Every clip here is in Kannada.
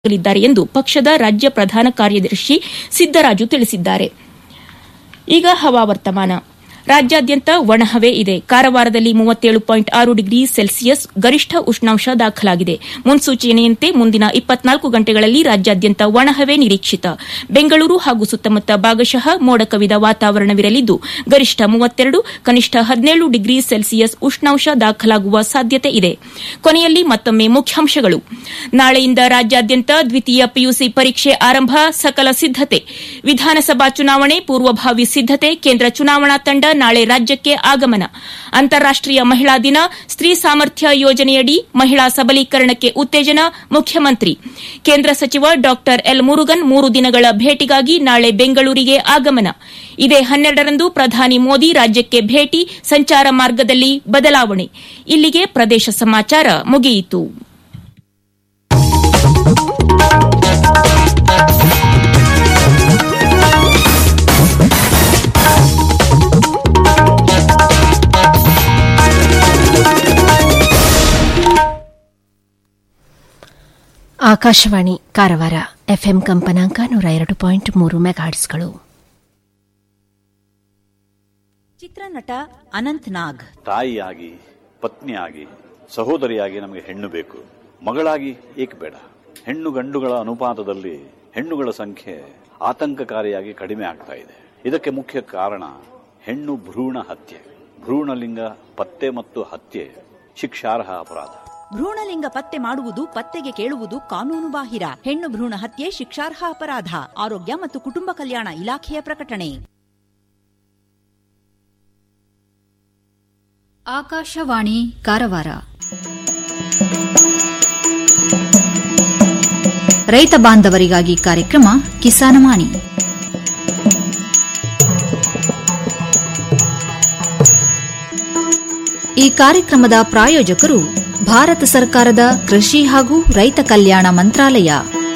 ಆಗಲಿದ್ದಾರೆ ಎಂದು ಪಕ್ಷದ ರಾಜ್ಯ ಪ್ರಧಾನ ಕಾರ್ಯದರ್ಶಿ ಸಿದ್ದರಾಜು ತಿಳಿಸಿದ್ದಾರೆ ಈಗ ಹವಾವರ್ತಮಾನ ರಾಜ್ಯಾದ್ಯಂತ ಒಣಹವೆ ಇದೆ ಕಾರವಾರದಲ್ಲಿ ಮೂವತ್ತೇಳು ಪಾಯಿಂಟ್ ಆರು ಡಿಗ್ರಿ ಸೆಲ್ಸಿಯಸ್ ಗರಿಷ್ಠ ಉಷ್ಣಾಂಶ ದಾಖಲಾಗಿದೆ ಮುನ್ಸೂಚನೆಯಂತೆ ಮುಂದಿನ ಇಪ್ಪತ್ನಾಲ್ಕು ಗಂಟೆಗಳಲ್ಲಿ ರಾಜ್ಯಾದ್ಯಂತ ಒಣಹವೆ ನಿರೀಕ್ಷಿತ ಬೆಂಗಳೂರು ಹಾಗೂ ಸುತ್ತಮುತ್ತ ಭಾಗಶಃ ಮೋಡ ಕವಿದ ವಾತಾವರಣವಿರಲಿದ್ದು ಗರಿಷ್ಠ ಮೂವತ್ತೆರಡು ಕನಿಷ್ಠ ಹದಿನೇಳು ಡಿಗ್ರಿ ಸೆಲ್ಸಿಯಸ್ ಉಷ್ಣಾಂಶ ದಾಖಲಾಗುವ ಸಾಧ್ಯತೆ ಇದೆ ಕೊನೆಯಲ್ಲಿ ಮತ್ತೊಮ್ಮೆ ಮುಖ್ಯಾಂಶಗಳು ನಾಳೆಯಿಂದ ರಾಜ್ಯಾದ್ಯಂತ ದ್ವಿತೀಯ ಪಿಯುಸಿ ಪರೀಕ್ಷೆ ಆರಂಭ ಸಕಲ ಸಿದ್ದತೆ ವಿಧಾನಸಭಾ ಚುನಾವಣೆ ಪೂರ್ವಭಾವಿ ಸಿದ್ದತೆ ಕೇಂದ್ರ ಚುನಾವಣಾ ತಂಡ ನಾಳೆ ರಾಜ್ಯಕ್ಕೆ ಆಗಮನ ಅಂತಾರಾಷ್ಟೀಯ ಮಹಿಳಾ ದಿನ ಸ್ತ್ರೀ ಸಾಮರ್ಥ್ಯ ಯೋಜನೆಯಡಿ ಮಹಿಳಾ ಸಬಲೀಕರಣಕ್ಕೆ ಉತ್ತೇಜನ ಮುಖ್ಯಮಂತ್ರಿ ಕೇಂದ್ರ ಸಚಿವ ಡಾ ಎಲ್ ಮುರುಗನ್ ಮೂರು ದಿನಗಳ ಭೇಟಿಗಾಗಿ ನಾಳೆ ಬೆಂಗಳೂರಿಗೆ ಆಗಮನ ಇದೇ ಹನ್ನೆರಡರಂದು ಪ್ರಧಾನಿ ಮೋದಿ ರಾಜ್ಯಕ್ಕೆ ಭೇಟಿ ಸಂಚಾರ ಮಾರ್ಗದಲ್ಲಿ ಬದಲಾವಣೆ ಇಲ್ಲಿಗೆ ಪ್ರದೇಶ ಸಮಾಚಾರ ಮುಗಿಯಿತು ಆಕಾಶವಾಣಿ ಕಾರವಾರ ಎಫ್ಎಂ ಕಂಪನಾಂಕ ನೂರ ಎರಡು ಪಾಯಿಂಟ್ ಮೂರು ಮೆಗಾಹರ್ಟ್ಸ್ಗಳು ಚಿತ್ರನಟ ಅನಂತ್ ನಾಗ್ ತಾಯಿಯಾಗಿ ಪತ್ನಿಯಾಗಿ ಸಹೋದರಿಯಾಗಿ ನಮಗೆ ಹೆಣ್ಣು ಬೇಕು ಮಗಳಾಗಿ ಏಕೆ ಬೇಡ ಹೆಣ್ಣು ಗಂಡುಗಳ ಅನುಪಾತದಲ್ಲಿ ಹೆಣ್ಣುಗಳ ಸಂಖ್ಯೆ ಆತಂಕಕಾರಿಯಾಗಿ ಕಡಿಮೆ ಆಗ್ತಾ ಇದೆ ಇದಕ್ಕೆ ಮುಖ್ಯ ಕಾರಣ ಹೆಣ್ಣು ಭ್ರೂಣ ಹತ್ಯೆ ಭ್ರೂಣಲಿಂಗ ಪತ್ತೆ ಮತ್ತು ಹತ್ಯೆ ಶಿಕ್ಷಾರ್ಹ ಅಪರಾಧ ಭ್ರೂಣಲಿಂಗ ಪತ್ತೆ ಮಾಡುವುದು ಪತ್ತೆಗೆ ಕೇಳುವುದು ಕಾನೂನು ಬಾಹಿರ ಹೆಣ್ಣು ಭ್ರೂಣ ಹತ್ಯೆ ಶಿಕ್ಷಾರ್ಹ ಅಪರಾಧ ಆರೋಗ್ಯ ಮತ್ತು ಕುಟುಂಬ ಕಲ್ಯಾಣ ಇಲಾಖೆಯ ಪ್ರಕಟಣೆ ಆಕಾಶವಾಣಿ ಕಾರವಾರ ರೈತ ಬಾಂಧವರಿಗಾಗಿ ಕಾರ್ಯಕ್ರಮ ಕಿಸಾನವಾಣಿ ಈ ಕಾರ್ಯಕ್ರಮದ ಪ್ರಾಯೋಜಕರು ಭಾರತ ಸರ್ಕಾರದ ಕೃಷಿ ಹಾಗೂ ರೈತ ಕಲ್ಯಾಣ ಮಂತ್ರಾಲಯ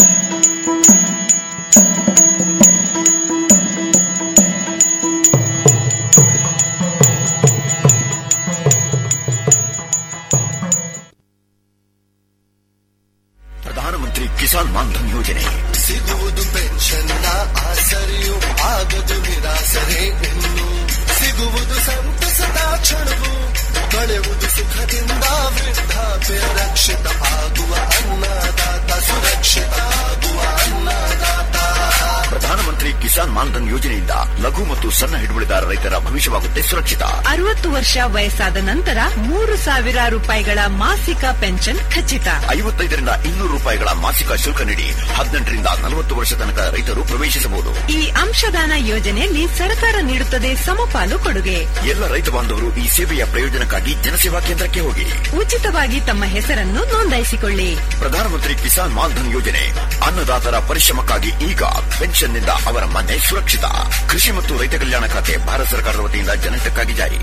ಪ್ರಧಾನಮಂತ್ರಿ ಕಿಸಾನ್ ಮಾನ್ಧನ್ ಯೋಜನೆ ಸಿಗುವುದು ಪೆನ್ಷನ್ನ ಆಸರೆಯು ಆಗದು ನಿರಾಸರೆ ಇನ್ನು ಸಿಗುವುದು ಸಂತಸದ ಕ್ಷಣವು ಕಳೆಯುವುದು ಸುಖದಿಂದ ವೃದ್ಧಾಪ್ಯ ರಕ್ಷಿತ ಆಗುವ ಅನ್ನದಾತ ಸುರಕ್ಷಿತ ಆಗುವ ಅನ್ನದಾತ ಪ್ರಧಾನಮಂತ್ರಿ ಕಿಸಾನ್ ಮಾನ್ಧನ್ ಯೋಜನೆಯಿಂದ ಲಘು ಮತ್ತು ಸಣ್ಣ ಹಿಡುವಳಿದಾರ ರೈತರ ಭವಿಷ್ಯವಾಗುತ್ತೆ ಸುರಕ್ಷಿತ ಅರವತ್ತು ವರ್ಷ ವಯಸ್ಸಾದ ನಂತರ ಮೂರು ಸಾವಿರ ರೂಪಾಯಿಗಳ ಮಾಸಿಕ ಪೆನ್ಷನ್ ಖಚಿತ ಐವತ್ತೈದರಿಂದ ಇನ್ನೂರು ರೂಪಾಯಿಗಳ ಮಾಸಿಕ ಶುಲ್ಕ ನೀಡಿ ಹದಿನೆಂಟರಿಂದ ನಲವತ್ತು ವರ್ಷ ತನಕ ರೈತರು ಪ್ರವೇಶಿಸಬಹುದು ಈ ಅಂಶದಾನ ಯೋಜನೆಯಲ್ಲಿ ಸರ್ಕಾರ ನೀಡುತ್ತದೆ ಸಮಪಾಲು ಕೊಡುಗೆ ಎಲ್ಲ ರೈತ ಬಾಂಧವರು ಈ ಸೇವೆಯ ಪ್ರಯೋಜನಕ್ಕಾಗಿ ಜನಸೇವಾ ಕೇಂದ್ರಕ್ಕೆ ಹೋಗಿ ಉಚಿತವಾಗಿ ತಮ್ಮ ಹೆಸರನ್ನು ನೋಂದಾಯಿಸಿಕೊಳ್ಳಿ ಪ್ರಧಾನಮಂತ್ರಿ ಕಿಸಾನ್ ಮಾನ್ಧನ್ ಯೋಜನೆ ಅನ್ನದಾತರ ಪರಿಶ್ರಮಕ್ಕಾಗಿ ಈಗ ಪೆನ್ಷನ್ನಿಂದ ಅವರ ಮನೆ ಸುರಕ್ಷಿತ ಕೃಷಿ ಮತ್ತು ರೈತ ಕಲ್ಯಾಣ ಖಾತೆ ಭಾರತ ಸರ್ಕಾರದ ವತಿಯಿಂದ ಜನಹಿತಕ್ಕಾಗಿ ಜಾರಿ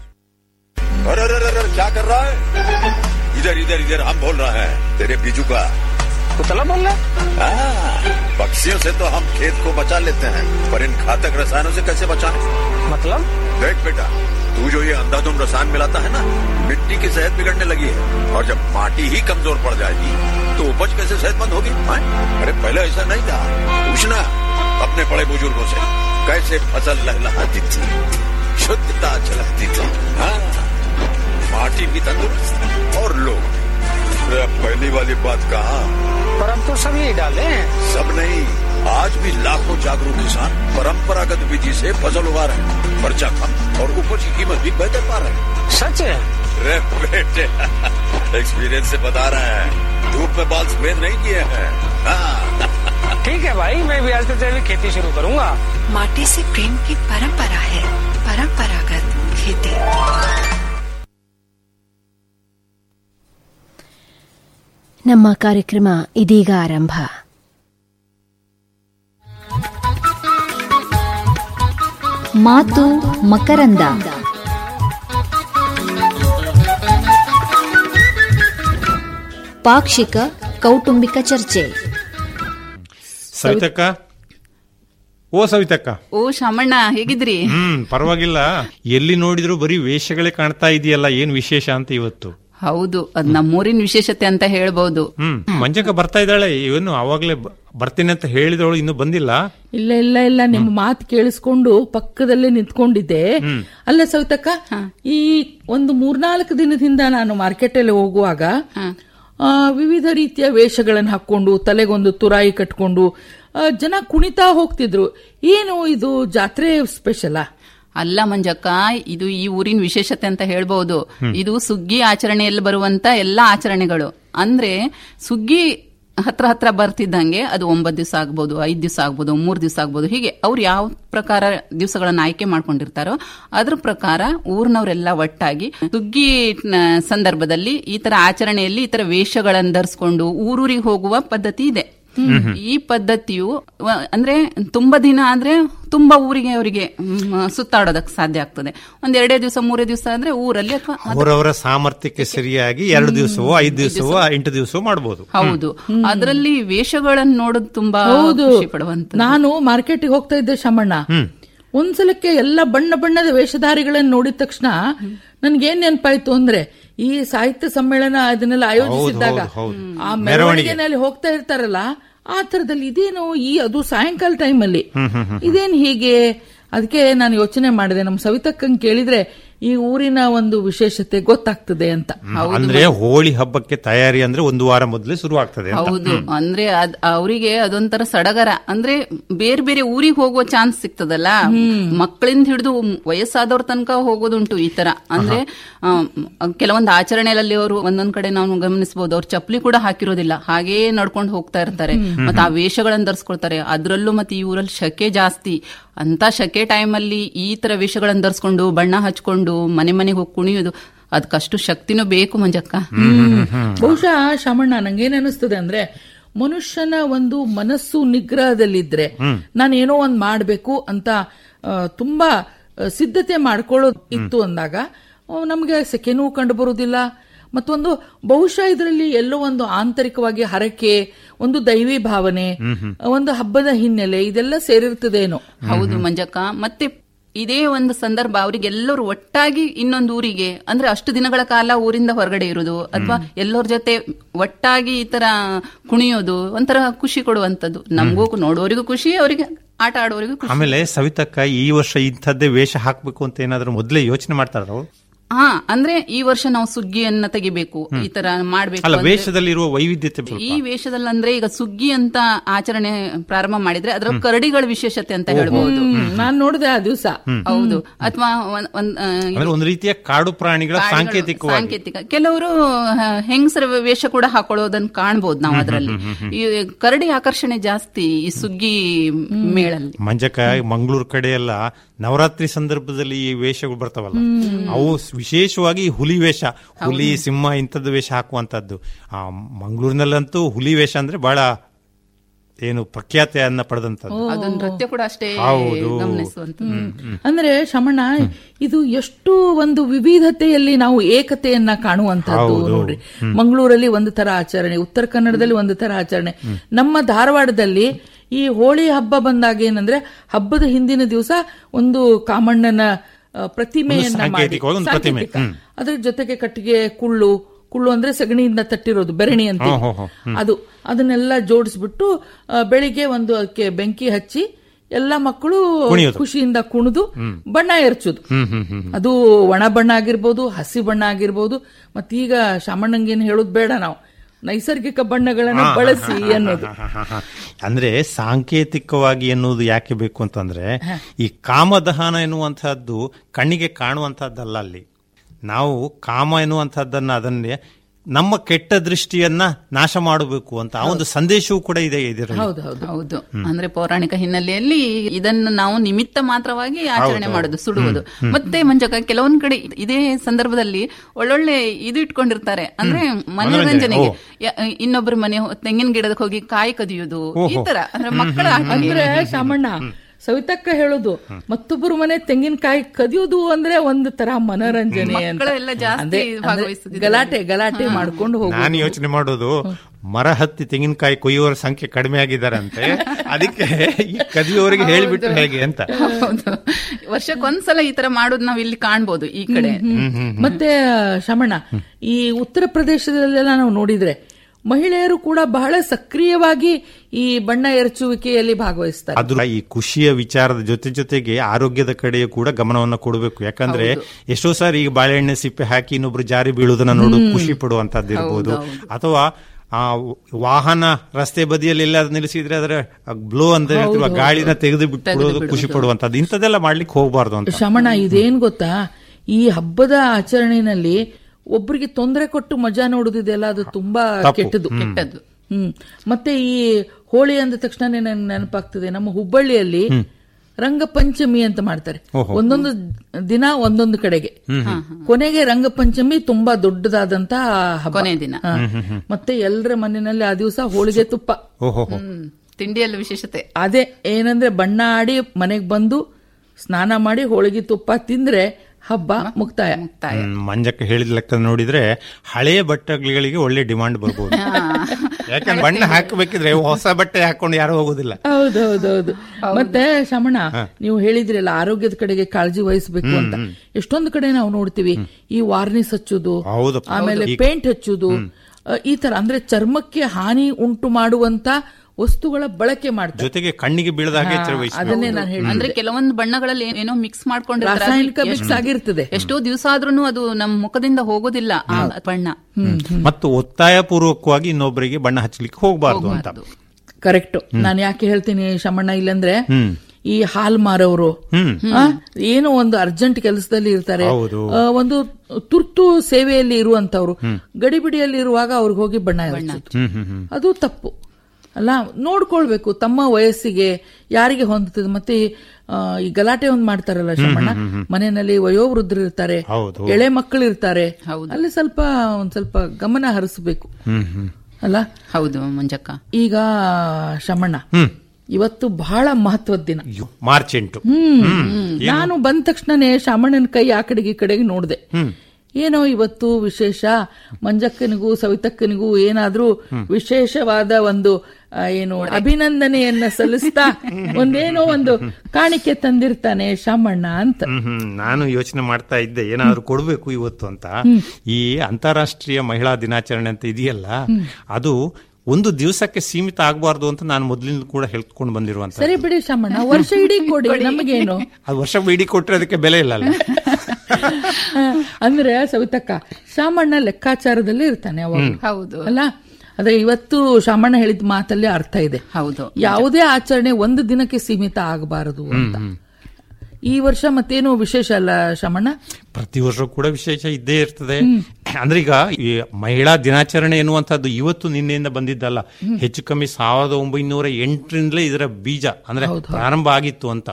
अरे अरे अरे क्या कर रहा है इधर इधर इधर हम बोल रहे हैं तेरे बीजू का पुतला बोल रहा पक्षियों से तो हम खेत को बचा लेते हैं पर इन घातक रसायनों से कैसे बचाएं मतलब देख बेटा तू जो ये अंधाधुंध रसायन मिलाता है ना मिट्टी की सेहत बिगड़ने लगी है और जब माटी ही कमजोर पड़ जाएगी तो उपज कैसे सेहतमंद होगी हाँ? अरे पहले ऐसा नहीं था पूछना अपने बड़े बुजुर्गों से कैसे फसल लहलहाती थी शुद्धता झलकती थी हाँ माटी भी तंदुरुस्त और लोग अरे अब पहली वाली बात कहा पर हम तो सब यही डाले हैं सब नहीं आज भी लाखों जागरूक किसान परंपरागत विधि से फसल उगा रहे हैं खर्चा कम और उपज की कीमत भी बेहतर पा रहे हैं सच है अरे बेटे एक्सपीरियंस से बता रहे हैं धूप में बाल सफेद नहीं किए हैं हाँ ठीक है भाई मैं भी आज से जैविक खेती शुरू करूंगा माटी से प्रेम की परंपरा है परंपरागत खेती ನಮ್ಮ ಕಾರ್ಯಕ್ರಮ ಇದೀಗ ಆರಂಭ ಮಾತು ಮಕರಂದ ಪಾಕ್ಷಿಕ ಕೌಟುಂಬಿಕ ಚರ್ಚೆ ಸವಿತಕ್ಕ ಓ ಸವಿತಕ್ಕ ಓ ಶಾಮಣ್ಣ ಹೇಗಿದ್ರಿ ಹ್ಮ್ ಪರವಾಗಿಲ್ಲ ಎಲ್ಲಿ ನೋಡಿದ್ರು ಬರೀ ವೇಷಗಳೇ ಕಾಣ್ತಾ ಇದೆಯಲ್ಲ ಏನ್ ವಿಶೇಷ ಅಂತ ಇವತ್ತು ಹೌದು ಅದ್ ನಮ್ಮೂರಿನ ವಿಶೇಷತೆ ಅಂತ ಹೇಳ್ಬೋದು ಹ್ಮ್ ಮಂಜಕ್ಕ ಬರ್ತಾ ಇದ್ದಾಳೆ ಇವನು ಅವಾಗ್ಲೇ ಬ- ಬರ್ತೀನಿ ಅಂತ ಹೇಳಿದವಳು ಇನ್ನು ಬಂದಿಲ್ಲ ಇಲ್ಲ ಇಲ್ಲ ಇಲ್ಲ ನಿಮ್ಮ ಮಾತು ಕೇಳಿಸ್ಕೊಂಡು ಪಕ್ಕದಲ್ಲೇ ನಿಂತ್ಕೊಂಡಿದ್ದೆ ಹ್ಮ್. ಅಲ್ಲ ಸೌತಕ್ಕ ಈ ಒಂದು ಮೂರ್ನಾಲ್ಕು ದಿನದಿಂದ ನಾನು ಮಾರ್ಕೆಟ್ ಅಲ್ಲಿ ಹೋಗುವಾಗ ಆ, ವಿವಿಧ ರೀತಿಯ ವೇಷಗಳನ್ನು ಹಾಕೊಂಡು ತಲೆಗೊಂದು ತುರಾಯಿ ಕಟ್ಕೊಂಡು ಆ, ಜನ ಕುಣಿತಾ ಹೋಗ್ತಿದ್ರು ಏನು ಇದು ಜಾತ್ರೆ ಸ್ಪೆಷಲಾ ಅಲ್ಲ ಮಂಜಕ್ಕ ಇದು ಈ ಊರಿನ ವಿಶೇಷತೆ ಅಂತ ಹೇಳ್ಬಹುದು ಹ್ಮ್. ಇದು ಸುಗ್ಗಿ ಆಚರಣೆಯಲ್ಲಿ ಬರುವಂತ ಎಲ್ಲಾ ಆಚರಣೆಗಳು ಅಂದ್ರೆ ಸುಗ್ಗಿ ಹತ್ರ ಹತ್ರ ಬರ್ತಿದ್ದಂಗೆ ಅದು ಒಂಬತ್ತು ದಿವಸ ಆಗ್ಬೋದು ಐದ್ ದಿವಸ ಆಗ್ಬೋದು ಮೂರ್ ದಿವಸ ಆಗ್ಬೋದು ಹೀಗೆ ಅವ್ರು ಯಾವ ಪ್ರಕಾರ ದಿವಸಗಳನ್ನ ಆಯ್ಕೆ ಮಾಡ್ಕೊಂಡಿರ್ತಾರೋ ಅದ್ರ ಪ್ರಕಾರ ಊರ್ನವರೆಲ್ಲ ಒಟ್ಟಾಗಿ ಸುಗ್ಗಿ ನ, ಸಂದರ್ಭದಲ್ಲಿ ಈ ತರ ಆಚರಣೆಯಲ್ಲಿ ಈ ತರ ವೇಷಗಳನ್ನು ಧರಿಸ್ಕೊಂಡು ಊರೂರಿಗೆ ಹೋಗುವ ಪದ್ಧತಿ ಇದೆ ಈ ಪದ್ಧತಿಯು ವ- ಅಂದ್ರೆ ತುಂಬಾ ದಿನ ಆದ್ರೆ ತುಂಬಾ ಊರಿಗೆ ಅವರಿಗೆ ಸುತ್ತಾಡೋದಕ್ಕೆ ಸಾಧ್ಯ ಆಗ್ತದೆ ಒಂದ್ ಎರಡೇ ದಿವಸ ಮೂರೇ ದಿವಸ ಆದ್ರೆ ಊರಲ್ಲಿ ಅಥವಾ ಅವರವರ ಸಾಮರ್ಥ್ಯಕ್ಕೆ ಸರಿಯಾಗಿ ಎರಡು ದಿವಸವೋ ಐದು ದಿವಸವೋ ಎಂಟು ದಿವಸವೋ ಮಾಡಬಹುದು ಹೌದು ಅದರಲ್ಲಿ ವೇಷಗಳನ್ನು ನೋಡೋದು ತುಂಬಾ ಹೌದು ಖುಷಿ ಪಡುವಂತ ನಾನು ಮಾರ್ಕೆಟ್ಗೆ ಹೋಗ್ತಾ ಇದ್ದೆ ಶಮಣ್ಣ ಒಂದ್ಸಲಕ್ಕೆ ಎಲ್ಲ ಬಣ್ಣ ಬಣ್ಣದ ವೇಷಧಾರಿಗಳನ್ನ ನೋಡಿದ ತಕ್ಷಣ ನನ್ಗೇನ್ ನೆನಪಾಯ್ತು ಅಂದ್ರೆ ಈ ಸಾಹಿತ್ಯ ಸಮ್ಮೇಳನ ಅದನ್ನೆಲ್ಲ ಆಯೋಜಿಸಿದ್ದಾಗ ಹೌದು, ಹೌದು. ಆ ಮೆರವಣಿಗೆ. ಮೆರವಣಿಗೆನಲ್ಲಿ ಹೋಗ್ತಾ ಇರ್ತಾರಲ್ಲ ಆ ತರದಲ್ಲಿ ಇದೇನು ಈ ಅದು ಸಾಯಂಕಾಲ ಟೈಮಲ್ಲಿ ಇದೇನ್ ಹೀಗೆ ಅದಕ್ಕೆ ನಾನು ಯೋಚನೆ ಮಾಡಿದೆ ನಮ್ಮ ಸವಿತಕ್ಕಂಗ್ ಕೇಳಿದ್ರೆ ಈ ಊರಿನ ಒಂದು ವಿಶೇಷತೆ ಗೊತ್ತಾಗ್ತದೆ ಅಂತ ಅಂದ್ರೆ ಹೋಳಿ ಹಬ್ಬಕ್ಕೆ ತಯಾರಿ ಅಂದ್ರೆ ಒಂದು ವಾರ ಮೊದಲೇ ಶುರು ಆಗ್ತದೆ ಅಂತ. ಹೌದು ಅಂದ್ರೆ ಅದ್ ಅವರಿಗೆ ಅದೊಂಥರ ಸಡಗರ ಅಂದ್ರೆ ಬೇರೆ ಬೇರೆ ಊರಿಗೆ ಹೋಗುವ ಚಾನ್ಸ್ ಸಿಗ್ತದಲ್ಲ ಮಕ್ಕಳಿಂದ ಹಿಡಿದು ವಯಸ್ಸಾದವ್ರ ತನಕ ಹೋಗೋದುಂಟು ಈ ತರ ಅಂದ್ರೆ ಆ, ಕೆಲವೊಂದು ಆಚರಣೆಯಲ್ಲಿ ಅವರು ಒಂದೊಂದ್ ಕಡೆ ನಾವು ಗಮನಿಸಬಹುದು ಅವ್ರು ಚಪ್ಪಲಿ ಕೂಡ ಹಾಕಿರೋದಿಲ್ಲ ಹಾಗೇ ನಡ್ಕೊಂಡು ಹೋಗ್ತಾ ಇರ್ತಾರೆ ಮತ್ತೆ ಆ ವೇಷಗಳನ್ನ ಧರಿಸ್ಕೊಳ್ತಾರೆ ಅದ್ರಲ್ಲೂ ಮತ್ತೆ ಈ ಊರಲ್ಲಿ ಶಕೆ ಜಾಸ್ತಿ ಅಂತ ಶಕೆ ಟೈಮಲ್ಲಿ ಈ ತರ ವೇಷಗಳನ್ನ ಧರಿಸ್ಕೊಂಡು ಬಣ್ಣ ಹಚ್ಕೊಂಡು ಮನೆ ಮನೆಗೆ ಹೋಗಿ ಕುಣಿಯೋದು ಅದಕ್ಕಷ್ಟು ಶಕ್ತಿನೂ ಬೇಕು ಮಂಜಕ್ಕ ಬಹುಶಃ ಶಮಣ್ಣ ನಂಗೇನ್ ಅನಿಸ್ತದೆ ಅಂದ್ರೆ ಮನುಷ್ಯನ ಒಂದು ಮನಸ್ಸು ನಿಗ್ರಹದಲ್ಲಿದ್ರೆ ನಾನೇನೋ ಒಂದ್ ಮಾಡ್ಬೇಕು ಅಂತ ಆ, ತುಂಬಾ ಆ, ಸಿದ್ಧತೆ ಮಾಡ್ಕೊಳ್ಳೋದು ಇತ್ತು ಅಂದಾಗ ಆ, ನಮ್ಗೆ ಸೆಕೆನೂ ಕಂಡು ಬರುವುದಿಲ್ಲ ಮತ್ತೊಂದು ಬಹುಶಃ ಇದರಲ್ಲಿ ಎಲ್ಲೋ ಒಂದು ಆಂತರಿಕವಾಗಿ ಹರಕೆ ಒಂದು ದೈವಿ ಭಾವನೆ ಒಂದು ಹಬ್ಬದ ಹಿನ್ನೆಲೆ ಇದೆಲ್ಲ ಸೇರಿರ್ತದೇನೋ ಹೌದು ಮಂಜಕ್ಕ ಮತ್ತೆ ಇದೇ ಒಂದು ಸಂದರ್ಭ ಅವರಿಗೆಲ್ಲರೂ ಒಟ್ಟಾಗಿ ಇನ್ನೊಂದು ಊರಿಗೆ ಅಂದ್ರೆ ಅಷ್ಟು ದಿನಗಳ ಕಾಲ ಊರಿಂದ ಹೊರಗಡೆ ಇರುವುದು ಅಥವಾ ಎಲ್ಲರ ಜೊತೆ ಒಟ್ಟಾಗಿ ಈ ತರ ಕುಣಿಯೋದು ಒಂಥರ ಖುಷಿ ಕೊಡುವಂತದ್ದು ನಮಗೂ ನೋಡೋರಿಗೂ ಖುಷಿ ಅವರಿಗೆ ಆಟ ಆಡೋರಿಗೂ ಖುಷಿ ಆಮೇಲೆ ಸವಿತಕ್ಕ ಈ ವರ್ಷ ಇಂಥದ್ದೇ ವೇಷ ಹಾಕ್ಬೇಕು ಅಂತ ಏನಾದ್ರು ಮೊದಲೇ ಯೋಚನೆ ಮಾಡ್ತಾರ ಅವ್ರು ಹಾ ಅಂದ್ರೆ ಈ ವರ್ಷ ನಾವು ಸುಗ್ಗಿಯನ್ನ ತೆಗಿಬೇಕು ಈ ತರ ಮಾಡ್ಬೇಕು ಅಲ್ಲ ಅಂದ್ರೆ- ವೇಷದಲ್ಲಿರುವ ವೈವಿಧ್ಯತೆ ಸ್ವಲ್ಪ. ಈ ವೇಷದಲ್ಲಿ ಅಂದ್ರೆ ಈಗ ಸುಗ್ಗಿ ಅಂತ ಆಚರಣೆ ಪ್ರಾರಂಭ ಮಾಡಿದ್ರೆ ಅದರ ಕರಡಿಗಳ ವಿಶೇಷತೆ ಅಂತ ಹೇಳ್ಬಹುದು ನಾನ್ ನೋಡಿದೆ ಆ ದಿವಸ ಹೌದು ಅಥವಾ ಒಂದ್- ಒಂದ್, ಆ, ಇದು- ಅಂದ್ರೆ ಒಂದು ರೀತಿಯ ಕಾಡು ಪ್ರಾಣಿಗಳ ಕಾಡುಗಳು, ಸಾಂಕೇತಿಕವಾಗಿ ಸಾಂಕೇತಿಕ ಕೆಲವರು ಹೆಂಗಸರ ವೇಷ ಕೂಡ ಹಾಕೊಳ್ಳೋದನ್ನ ಕಾಣ್ಬೋದು ನಾವು ಅದರಲ್ಲಿ ಈ ಕರಡಿ ಆಕರ್ಷಣೆ ಜಾಸ್ತಿ ಈ ಸುಗ್ಗಿ ಮೇಳಲ್ಲಿ ಮಂಜಕ ಮಂಗಳೂರು ಕಡೆ ಎಲ್ಲ ನವರಾತ್ರಿ ಸಂದರ್ಭದಲ್ಲಿ ಈ ವೇಷಗಳು ಬರ್ತಾವಲ್ಲ ಅವು ವಿಶೇಷವಾಗಿ ಈ ಹುಲಿ ವೇಷ ಹುಲಿ ಸಿಂಹ ಇಂಥದ್ದು ವೇಷ ಹಾಕುವಂತದ್ದು ಆ ಮಂಗಳೂರಿನಲ್ಲಂತೂ ಹುಲಿ ವೇಷ ಅಂದ್ರೆ ಬಹಳ ಏನು ಪ್ರಖ್ಯಾತಿಯನ್ನ ಪಡೆದಂತದ್ದು ಅದು ನೃತ್ಯ ಕೂಡ ಅಷ್ಟೇ ಹೌದು. ಗಮನಿಸುವಂತ ಅಂದ್ರೆ ಶಮಣ್ಣ ಇದು ಎಷ್ಟು ಒಂದು ವಿವಿಧತೆಯಲ್ಲಿ ನಾವು ಏಕತೆಯನ್ನ ಕಾಣುವಂತದ್ದು ಹೌದು. ನೋಡ್ರಿ ಮಂಗಳೂರಲ್ಲಿ ಒಂದು ತರ ಆಚರಣೆ ಉತ್ತರ ಕನ್ನಡದಲ್ಲಿ ಒಂದು ತರ ಆಚರಣೆ ನಮ್ಮ ಧಾರವಾಡದಲ್ಲಿ ಈ ಹೋಳಿ ಹಬ್ಬ ಬಂದಾಗ ಏನಂದ್ರೆ ಹಬ್ಬದ ಹಿಂದಿನ ದಿವಸ ಒಂದು ಕಾಮಣ್ಣನ ಆ, ಪ್ರತಿಮೆಯನ್ನ ಮಾಡಿ ಸಾಂಕೇತಿಕವಾಗಿ ಒಂದು ಪ್ರತಿಮೆ. ಸಾಂಕೇತಿಕ. ಹ್ಮ್. ಅದ್ರ ಜೊತೆಗೆ ಕಟ್ಟಿಗೆ ಕುಳ್ಳು ಕುಳ್ಳು ಅಂದ್ರೆ ಸಗಣಿಯಿಂದ ತಟ್ಟಿರೋದು ಬೆರಣಿ ಅಂತ ಹೋ, ಹೋ, ಹೋ. ಹ್ಮ್. ಅದು ಅದನ್ನೆಲ್ಲ ಜೋಡಿಸ್ಬಿಟ್ಟು ಆ, ಬೆಳಿಗ್ಗೆ ಒಂದು ಅದಕ್ಕೆ ಬೆಂಕಿ ಹಚ್ಚಿ ಎಲ್ಲ ಮಕ್ಕಳು ಕುಣಿಯೋದು. ಖುಷಿಯಿಂದ ಕುಣಿದು ಬಣ್ಣ ಎರಚುದು ಹ್ಮ್ ಹ್ಮ್ ಹ್ಮ್ ಅದು ಒಣ ಬಣ್ಣ ಆಗಿರ್ಬೋದು ಹಸಿ ಬಣ್ಣ ಆಗಿರ್ಬೋದು ಮತ್ತೀಗ ಶಾಮಣ್ಣಂಗೇನು ಹೇಳೋದು ಬೇಡ ನಾವು ನೈಸರ್ಗಿಕ ಬಣ್ಣಗಳನ್ನು ಬಳಸಿ ಅನ್ನೋದು ಹ, ಹ, ಹ. ಅಂದ್ರೆ ಸಾಂಕೇತಿಕವಾಗಿ ಎನ್ನುವುದು ಯಾಕೆ ಬೇಕು ಅಂತಂದ್ರೆ ಈ ಕಾಮದಹನ ಎನ್ನುವಂತಹದ್ದು ಕಣ್ಣಿಗೆ ಕಾಣುವಂತಹದ್ದಲ್ಲ ಅಲ್ಲಿ ನಾವು ಕಾಮ ಎನ್ನುವಂತಹದ್ದನ್ನ ಅದನ್ನೇ ನಮ್ಮ ಕೆಟ್ಟ ದೃಷ್ಟಿಯನ್ನ ನಾಶ ಮಾಡಬೇಕು ಅಂತ ಆ ಒಂದು ಸಂದೇಶವೂ ಕೂಡ ಇದೆ ಇದರಲ್ಲಿ ಹೌದು ಹೌದು ಹೌದು ಅಂದ್ರೆ ಪೌರಾಣಿಕ ಹಿನ್ನೆಲೆಯಲ್ಲಿ ಇದನ್ನು ನಾವು ನಿಮಿತ್ತ ಮಾತ್ರವಾಗಿ ಆಚರಣೆ ಹೌದು. ಮಾಡೋದು ಸುಡುವುದು ಮತ್ತೆ ಮಂಜಕ ಕೆಲವೊಂದ್ ಕಡೆ ಇದೇ ಸಂದರ್ಭದಲ್ಲಿ ಒಳ್ಳೊಳ್ಳೆ ಇದು ಇಟ್ಕೊಂಡಿರ್ತಾರೆ ಅಂದ್ರೆ ಮನೋರಂಜನೆಗೆ ಯ- ಇನ್ನೊಬ್ಬರ ಮನೆ ಹೊ- ತೆಂಗಿನ ಗಿಡದಕ್ಕೆ ಹೋಗಿ ಕಾಯಿ ಕದಿಯೋದು ಈ ಓಹೋ. ತರ ಅಂದ್ರೆ ಮಕ್ಕಳ ಆಟ ಅಂದ್ರೆ ಶಾಮಣ್ಣ ಸವಿತಕ್ಕ ಹೇಳೋದು ಮತ್ತೊಬ್ಬರು ಮನೆ ತೆಂಗಿನಕಾಯಿ ಕದಿಯೋದು ಅಂದ್ರೆ ಒಂದು ತರ ಮನೋರಂಜನೆ ಅಂತ ಮಕ್ಕಳೆಲ್ಲ ಜಾಸ್ತಿ ಅದೇ, ಅಂದ್ರೆ ಭಾಗವಹಿಸ್ತಿದ್ದಾರೆ. ಗಲಾಟೆ ಗಲಾಟೆ ಮಾಡ್ಕೊಂಡು ನಾನು ಹೋಗೋದು ಯೋಚನೆ ಮಾಡೋದು ಮರ ಹತ್ತಿ ತೆಂಗಿನಕಾಯಿ ಕೊಯ್ಯುವವರ ಸಂಖ್ಯೆ ಕಡಿಮೆ ಆಗಿದ್ದಾರಂತೆ ಅದಕ್ಕೆ ಈ ಕದಿಯೋರಿಗೆ ಹೇಳಿಬಿಟ್ರೆ ಹೇಗೆ ಅಂತ ಹೌದು ವರ್ಷಕ್ಕೊಂದ್ಸಲ ಈ ತರ ಮಾಡೋದು ನಾವ್ ಇಲ್ಲಿ ಕಾಣ್ಬೋದು ಈ ಕಡೆ ಮತ್ತೆ ಶಮಣ ಈ ಉತ್ತರ ಪ್ರದೇಶದಲ್ಲೆಲ್ಲ ನಾವು ನೋಡಿದ್ರೆ ಮಹಿಳೆಯರು ಕೂಡ ಬಹಳ ಸಕ್ರಿಯವಾಗಿ ಈ ಬಣ್ಣ ಎರಚುವಿಕೆಯಲ್ಲಿ ಭಾಗವಹಿಸ್ತಾರೆ ಅದು ಈ ಖುಷಿಯ ವಿಚಾರದ ಜೊತೆ ಜೊತೆಗೆ ಆರೋಗ್ಯದ ಕಡೆಯೂ ಕೂಡ ಗಮನವನ್ನು ಕೊಡಬೇಕು ಯಾಕಂದ್ರೆ ಎಷ್ಟೋ ಸಾರಿ ಈಗ ಬಾಳೆಹಣ್ಣೆ ಸಿಪ್ಪೆ ಹಾಕಿ ಇನ್ನೊಬ್ರು ಜಾರಿ ಬೀಳುವುದನ್ನ ನೋಡು ಖುಷಿ ಪಡುವಂತದ್ದು ಇರ್ಬೋದು ಅಥವಾ ಆ ವಾಹನ ರಸ್ತೆ ಬದಿಯಲ್ಲಿ ಎಲ್ಲಾದ್ರೂ ನಿಲ್ಲಿಸಿದ್ರೆ ಅದರ ಬ್ಲೋ ಅಂತ ಹೇಳ್ತೀವಿ ಆ ಗಾಳಿನ ತೆಗೆದು ಬಿಟ್ಟು ಖುಷಿ ಪಡುವಂತದ್ದು ಇಂಥದ್ದೆಲ್ಲ ಮಾಡ್ಲಿಕ್ಕೆ ಹೋಗಬಾರ್ದು ಅಂತ ಶಮಣ ಇದೇನ್ ಗೊತ್ತಾ ಈ ಹಬ್ಬದ ಆಚರಣೆಯಲ್ಲಿ ಒಬ್ಬರಿಗೆ ತೊಂದರೆ ಕೊಟ್ಟು ಮಜಾ ನೋಡುದಿದೆಯಲ್ಲ ಅದು ತುಂಬಾ ತಪ್ಪು. ಕೆಟ್ಟದು ಹ್ಮ್. ಕೆಟ್ಟದ್ದು ಹ್ಮ್ ಮತ್ತೆ ಈ ಹೋಳಿ ಅಂದ ತಕ್ಷಣ ನನಗೆ ನೆನಪಾಗ್ತದೆ ನಮ್ಮ ಹುಬ್ಬಳ್ಳಿಯಲ್ಲಿ ರಂಗಪಂಚಮಿ ಅಂತ ಮಾಡ್ತಾರೆ ಓಹೋ. ಒಂದೊಂದು ದಿನ ಒಂದೊಂದು ಕಡೆಗೆ ಕೊನೆಗೆ ರಂಗಪಂಚಮಿ ತುಂಬಾ ದೊಡ್ಡದಾದಂತ ಹಬ್ಬ ಕೊನೆ ದಿನ. ಹಾ. ಮತ್ತೆ ಎಲ್ಲರ ಮನೆಯಲ್ಲಿ ಆ ದಿವಸ ಹೋಳಿಗೆ ತುಪ್ಪ ಓಹೋ ಹ್ಮ್ ತಿಂಡಿಯಲ್ಲಿ ವಿಶೇಷತೆ ಅದೇ ಏನಂದ್ರೆ ಬಣ್ಣ ಆಡಿ ಮನೆಗೆ ಬಂದು ಸ್ನಾನ ಮಾಡಿ ಹೋಳಿಗೆ ತುಪ್ಪ ತಿಂದ್ರೆ ಹಬ್ಬ ಮುಕ್ತಾಯ ಹ್ಮ್, ಮಂಜಕ್ಕ ಹೇಳಿದ ಲೆಕ್ಕ ನೋಡಿದ್ರೆ ಹಳೆಯ ಬಟ್ಟೆಗಳಿಗೆ ಒಳ್ಳೆ ಡಿಮಾಂಡ್ ಬರ್ಬೋದು ಯಾಕಂದ್ರೆ ಬಣ್ಣ ಹಾಕಬೇಕಿದ್ರೆ ಹೊಸ ಬಟ್ಟೆ ಹಾಕೊಂಡು ಯಾರು ಹೋಗುದಿಲ್ಲ ಹೌದೌದೌದು ಮತ್ತೆ ಶಮಣ ನೀವು ಹೇಳಿದ್ರಲ್ಲ ಆರೋಗ್ಯದ ಕಡೆಗೆ ಕಾಳಜಿ ವಹಿಸಬೇಕು ಅಂತ ಎಷ್ಟೊಂದು ಕಡೆ ನಾವು ನೋಡ್ತೀವಿ ಈ ವಾರ್ನಿಸ್ ಹಚ್ಚುದು ಹೌದಪ್ಪ. ಆಮೇಲೆ ಹೌದು. ಪೇಂಟ್ ಹಚ್ಚುದು ಅ, ಈ ತರ ಅಂದ್ರೆ ಚರ್ಮಕ್ಕೆ ಹಾನಿ ಉಂಟು ಮಾಡುವಂತ ವಸ್ತುಗಳ ಬಳಕೆ ಮಾಡ್ತಾರೆ ಜೊತೆಗೆ ಕಣ್ಣಿಗೆ ಬೀಳದಾಗೆ ಎಚ್ಚರ ವಹಿಸ್ಬೇಕು. ಅದನ್ನೇ ನಾನು ಅಂದ್ರೆ ಹೇಳಿದ್ರೆ ಕೆಲವೊಂದು ಬಣ್ಣಗಳಲ್ಲಿ ಏನೋ ಮಿಕ್ಸ್ ಮಾಡ್ಕೊಂಡಿರ್ತಾರೆ ಅದು ರಾಸಾಯನಿಕ mix ಎಷ್ಟು- ಆಗಿರ್ತದೆ. ಎಷ್ಟೋ ದಿವಸ ಆದ್ರೂ ಅದು ನಮ್ಮ ಮುಖದಿಂದ ಹೋಗೋದಿಲ್ಲ ಆ ಬಣ್ಣ ಮತ್ತು ಒತ್ತಾಯ ಪೂರ್ವಕವಾಗಿ ಇನ್ನೊಬ್ಬರಿಗೆ ಬಣ್ಣ ಹಚ್ಚಲಿಕ್ಕೆ ಹೋಗಬಾರ್ದು ಅಂತ ಕರೆಕ್ಟ್ ನಾನು ಯಾಕೆ ಹೇಳ್ತೀನಿ ಶಮಣ್ಣ ಇಲ್ಲಂದ್ರೆ ಹ್ಮ್ ಈ ಹಾಲ್ ಮಾರೋರು ಹ್ಮ್ ಆ, ಏನೋ ಒಂದು ಅರ್ಜೆಂಟ್ ಕೆಲಸದಲ್ಲಿ ಇರ್ತಾರೆ ಹೌದು. ಆ, ಒಂದು ತುರ್ತು ಸೇವೆಯಲ್ಲಿ ಇರುವಂತವ್ರು ಗಡಿಬಿಡಿಯಲ್ಲಿ ಇರುವಾಗ ಅವ್ರಿಗೆ ಹೋಗಿ ಬಣ್ಣ ಎರಚೋದು ಹ್ಮ್ ಹ್ಮ್ ಹ್ಮ್ ಅದು ತಪ್ಪು ಅಲ್ಲ ನೋಡ್ಕೊಳ್ಬೇಕು ತಮ್ಮ ವಯಸ್ಸಿಗೆ ಯಾರಿಗೆ ಹೊಂದುತ್ತದೆ ಮತ್ತೆ ಈ, ಆ, ಈ ಗಲಾಟೆ ಒಂದು ಮಾಡ್ತಾರಲ್ಲ ಶಮಣ್ಣ ಮನೆಯಲ್ಲಿ ವಯೋವೃದ್ಧರು ಇರ್ತಾರೆ ಹೌದು. ಎಳೆ ಮಕ್ಕಳು ಇರ್ತಾರೆ ಅಲ್ಲಿ ಸ್ವಲ್ಪ ಒಂದ್ ಸ್ವಲ್ಪ ಗಮನ ಹರಿಸಬೇಕು ಹ್ಮ್ ಹ್ಮ್ ಅಲ್ಲ ಹೌದು ಮಂಜಕ್ಕ ಈಗ ಶಮಣ್ಣ ಹ್ಮ್ ಇವತ್ತು ಬಹಳ ಮಹತ್ವದ ದಿನ ಅಯ್ಯೋ, ಮಾರ್ಚ್ ಎಂಟು ಹ್ಮ್ ನಾನು ಬಂದ ತಕ್ಷಣನೇ ಶಾಮಣ್ಣನ ಕೈ ಆ ಕಡೆಗೆ ಈ ಕಡೆಗೆ ನೋಡಿದೆ ಹ್ಮ್ ಏನೋ ಇವತ್ತು ವಿಶೇಷ ಮಂಜಕ್ಕನಿಗೂ ಸವಿತಕ್ಕನಿಗೂ ಏನಾದ್ರೂ ವಿಶೇಷವಾದ ಒಂದು ಆ, ಏನು ಅಭಿನಂದನೆಯನ್ನ ಸಲ್ಲಿಸ್ತಾ ಒಂದೇನೋ ಒಂದು ಕಾಣಿಕೆ ತಂದಿರ್ತಾನೆ ಶಾಮಣ್ಣ ಅಂತ ಹ್ಮ್ ಹ್ಮ್ ನಾನು ಯೋಚನೆ ಮಾಡ್ತಾ ಇದ್ದೆ ಏನಾದ್ರು ಕೊಡ್ಬೇಕು ಇವತ್ತು ಅಂತ ಈ ಅಂತಾರಾಷ್ಟ್ರೀಯ ಮಹಿಳಾ ದಿನಾಚರಣೆ ಅಂತ ಇದೆಯಲ್ಲ ಅದು ಒಂದು ದಿವಸಕ್ಕೆ ಸೀಮಿತ ಆಗಬಾರ್ದು ಅಂತ ನಾನು ಮೊದಲಿಂದ ಕೂಡ ಹೇಳ್ಕೊಂಡು ಬಂದಿರುವಂತ ಸರಿ ಬಿಡಿ ಶಾಮಣ್ಣ ವರ್ಷ ಇಡೀ ಕೊಡಿ ನಮಗೇನು ಅದು ವರ್ಷ ಇಡೀ ಕೊಟ್ರೆ ಅದಕ್ಕೆ ಬೆಲೆ ಇಲ್ಲ ಅಲ್ಲ ಆ, ಅಂದ್ರೆ ಸವಿತಕ್ಕ ಶಾಮಣ್ಣ ಲೆಕ್ಕಾಚಾರದಲ್ಲಿ ಇರ್ತಾನೆ ಅವಾಗ ಹೌದು ಅಲ್ಲ ಅದೇ ಇವತ್ತು ಶಾಮಣ್ಣ ಹೇಳಿದ ಮಾತಲ್ಲಿ ಅರ್ಥ ಇದೆ ಹೌದು ಯಾವುದೇ ಆಚರಣೆ ಒಂದು ದಿನಕ್ಕೆ ಸೀಮಿತ ಆಗಬಾರದು ಅಂತ ಈ ವರ್ಷ ಮತ್ತೇನು ವಿಶೇಷ ಅಲ್ಲ ಶಾಮಣ್ಣ ಪ್ರತಿ ವರ್ಷ ಕೂಡ ವಿಶೇಷ ಇದ್ದೇ ಇರ್ತದೆ ಅಂದ್ರೆ ಈಗ ಈ ಮಹಿಳಾ ದಿನಾಚರಣೆ ಎನ್ನುವಂತದ್ದು ಇವತ್ತು ನಿನ್ನೆಯಿಂದ ಬಂದಿದ್ದಲ್ಲ ಹೆಚ್ಚು ಕಮ್ಮಿ ಸಾವಿರದ ಒಂಬೈನೂರ ಎಂಟರಿಂದಲೇ ಇದರ ಬೀಜ ಅಂದ್ರೆ ಪ್ರಾರಂಭ ಆಗಿತ್ತು ಅಂತ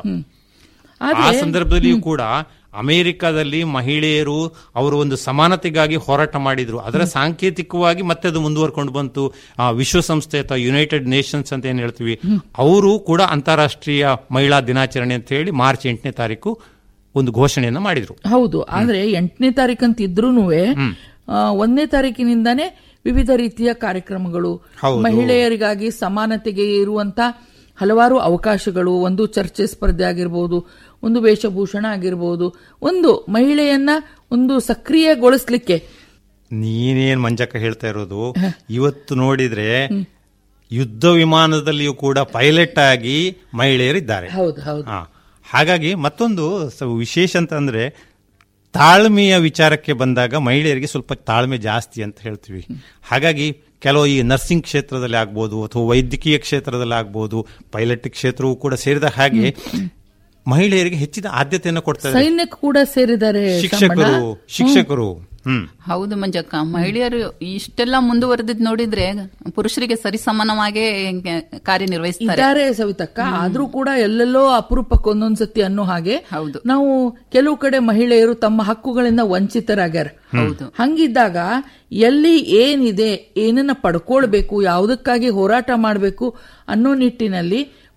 ಆ ಸಂದರ್ಭದಲ್ಲಿಯೂ ಕೂಡ ಅಮೆರಿಕದಲ್ಲಿ ಮಹಿಳೆಯರು ಅವರು ಒಂದು ಸಮಾನತೆಗಾಗಿ ಹೋರಾಟ ಮಾಡಿದ್ರು ಅದರ ಸಾಂಕೇತಿಕವಾಗಿ ಮತ್ತೆ ಅದು ಮುಂದುವರ್ಕೊಂಡು ಬಂತು ಆ, ವಿಶ್ವಸಂಸ್ಥೆ ಅಥವಾ ಯುನೈಟೆಡ್ ನೇಷನ್ಸ್ ಅಂತ ಏನ್ ಹೇಳ್ತೀವಿ ಅವರು ಕೂಡ ಅಂತಾರಾಷ್ಟ್ರೀಯ ಮಹಿಳಾ ದಿನಾಚರಣೆ ಅಂತ ಹೇಳಿ ಮಾರ್ಚ್ ಎಂಟನೇ ತಾರೀಕು ಒಂದು ಘೋಷಣೆಯನ್ನ ಮಾಡಿದ್ರು ಹೌದು ಆದ್ರೆ ಎಂಟನೇ ತಾರೀಕಂತ ಇದ್ರೂನು ಒಂದನೇ ತಾರೀಕಿನಿಂದಾನೇ ವಿವಿಧ ರೀತಿಯ ಕಾರ್ಯಕ್ರಮಗಳು ಹೌದು. ಮಹಿಳೆಯರಿಗಾಗಿ ಸಮಾನತೆಗೆ ಇರುವಂತ ಹಲವಾರು ಅವಕಾಶಗಳು ಒಂದು ಚರ್ಚೆ ಸ್ಪರ್ಧೆ ಆಗಿರ್ಬೋದು ಒಂದು ವೇಷಭೂಷಣ ಆಗಿರ್ಬೋದು ಒಂದು ಮಹಿಳೆಯನ್ನ ಒಂದು ಸಕ್ರಿಯಗೊಳಿಸ್ಲಿಕ್ಕೆ ನೀನೇನ್ ಮಂಜಕ್ಕ ಹೇಳ್ತಾ ಇರೋದು ಇವತ್ತು ನೋಡಿದ್ರೆ ಯುದ್ಧ ವಿಮಾನದಲ್ಲಿಯೂ ಕೂಡ ಪೈಲಟ್ ಆಗಿ ಮಹಿಳೆಯರಿದ್ದಾರೆ ಹೌದು ಹೌದು ಹಾ. ಹಾಗಾಗಿ ಮತ್ತೊಂದು ಸ- ವಿಶೇಷ ಅಂತಂದ್ರೆ ತಾಳ್ಮೆಯ ವಿಚಾರಕ್ಕೆ ಬಂದಾಗ ಮಹಿಳೆಯರಿಗೆ ಸ್ವಲ್ಪ ತಾಳ್ಮೆ ಜಾಸ್ತಿ ಅಂತ ಹೇಳ್ತೀವಿ ಹಾಗಾಗಿ ಕೆಲವು ಈ ನರ್ಸಿಂಗ್ ಕ್ಷೇತ್ರದಲ್ಲಿ ಆಗ್ಬೋದು ಅಥವಾ ವೈದ್ಯಕೀಯ ಕ್ಷೇತ್ರದಲ್ಲಿ ಆಗ್ಬೋದು ಪೈಲಟ್ ಕ್ಷೇತ್ರವೂ ಕೂಡ ಸೇರಿದ ಹಾಗೆ ಮಹಿಳೆಯರಿಗೆ ಹೆಚ್ಚಿನ ಆದ್ಯತೆಯನ್ನು ಕೊಡ್ತಾರೆ ಸೈನ್ಯಕ್ಕೆ ಕೂಡ ಸೇರಿದ್ದಾರೆ ಶಿಕ್ಷಕರು ಶಾಮಣ್ಣ. ಶಿಕ್ಷಕರು ಹ್ಮ್ ಹೌದು ಮಂಜಕ್ಕ ಮಹಿಳೆಯರು ಇಷ್ಟೆಲ್ಲ ಮುಂದುವರೆದಿದ್ ನೋಡಿದ್ರೆ ಪುರುಷರಿಗೆ ಸರಿಸಮಾನವಾಗೇ ಕಾರ್ಯನಿರ್ವಹಿಸ್ತಾರೆ ಇದ್ದಾರೆ ಸವಿತಕ್ಕ ಆದ್ರೂ ಕೂಡ ಎಲ್ಲೆಲ್ಲೋ ಅಪರೂಪಕ್ಕೆ ಒಂದೊಂದ್ಸತಿ ಅನ್ನೋ ಹಾಗೆ ಹೌದು. ನಾವು ಕೆಲವು ಕಡೆ ಮಹಿಳೆಯರು ತಮ್ಮ ಹಕ್ಕುಗಳಿಂದ ವಂಚಿತರಾಗ್ಯಾರ ಹೌದು ಹಂಗಿದ್ದಾಗ ಎಲ್ಲಿ ಏನಿದೆ ಏನನ್ನ ಪಡ್ಕೊಳ್ಬೇಕು ಯಾವುದಕ್ಕಾಗಿ ಹೋರಾಟ ಮಾಡಬೇಕು ಅನ್ನೋ ನಿಟ್ಟಿನಲ್ಲಿ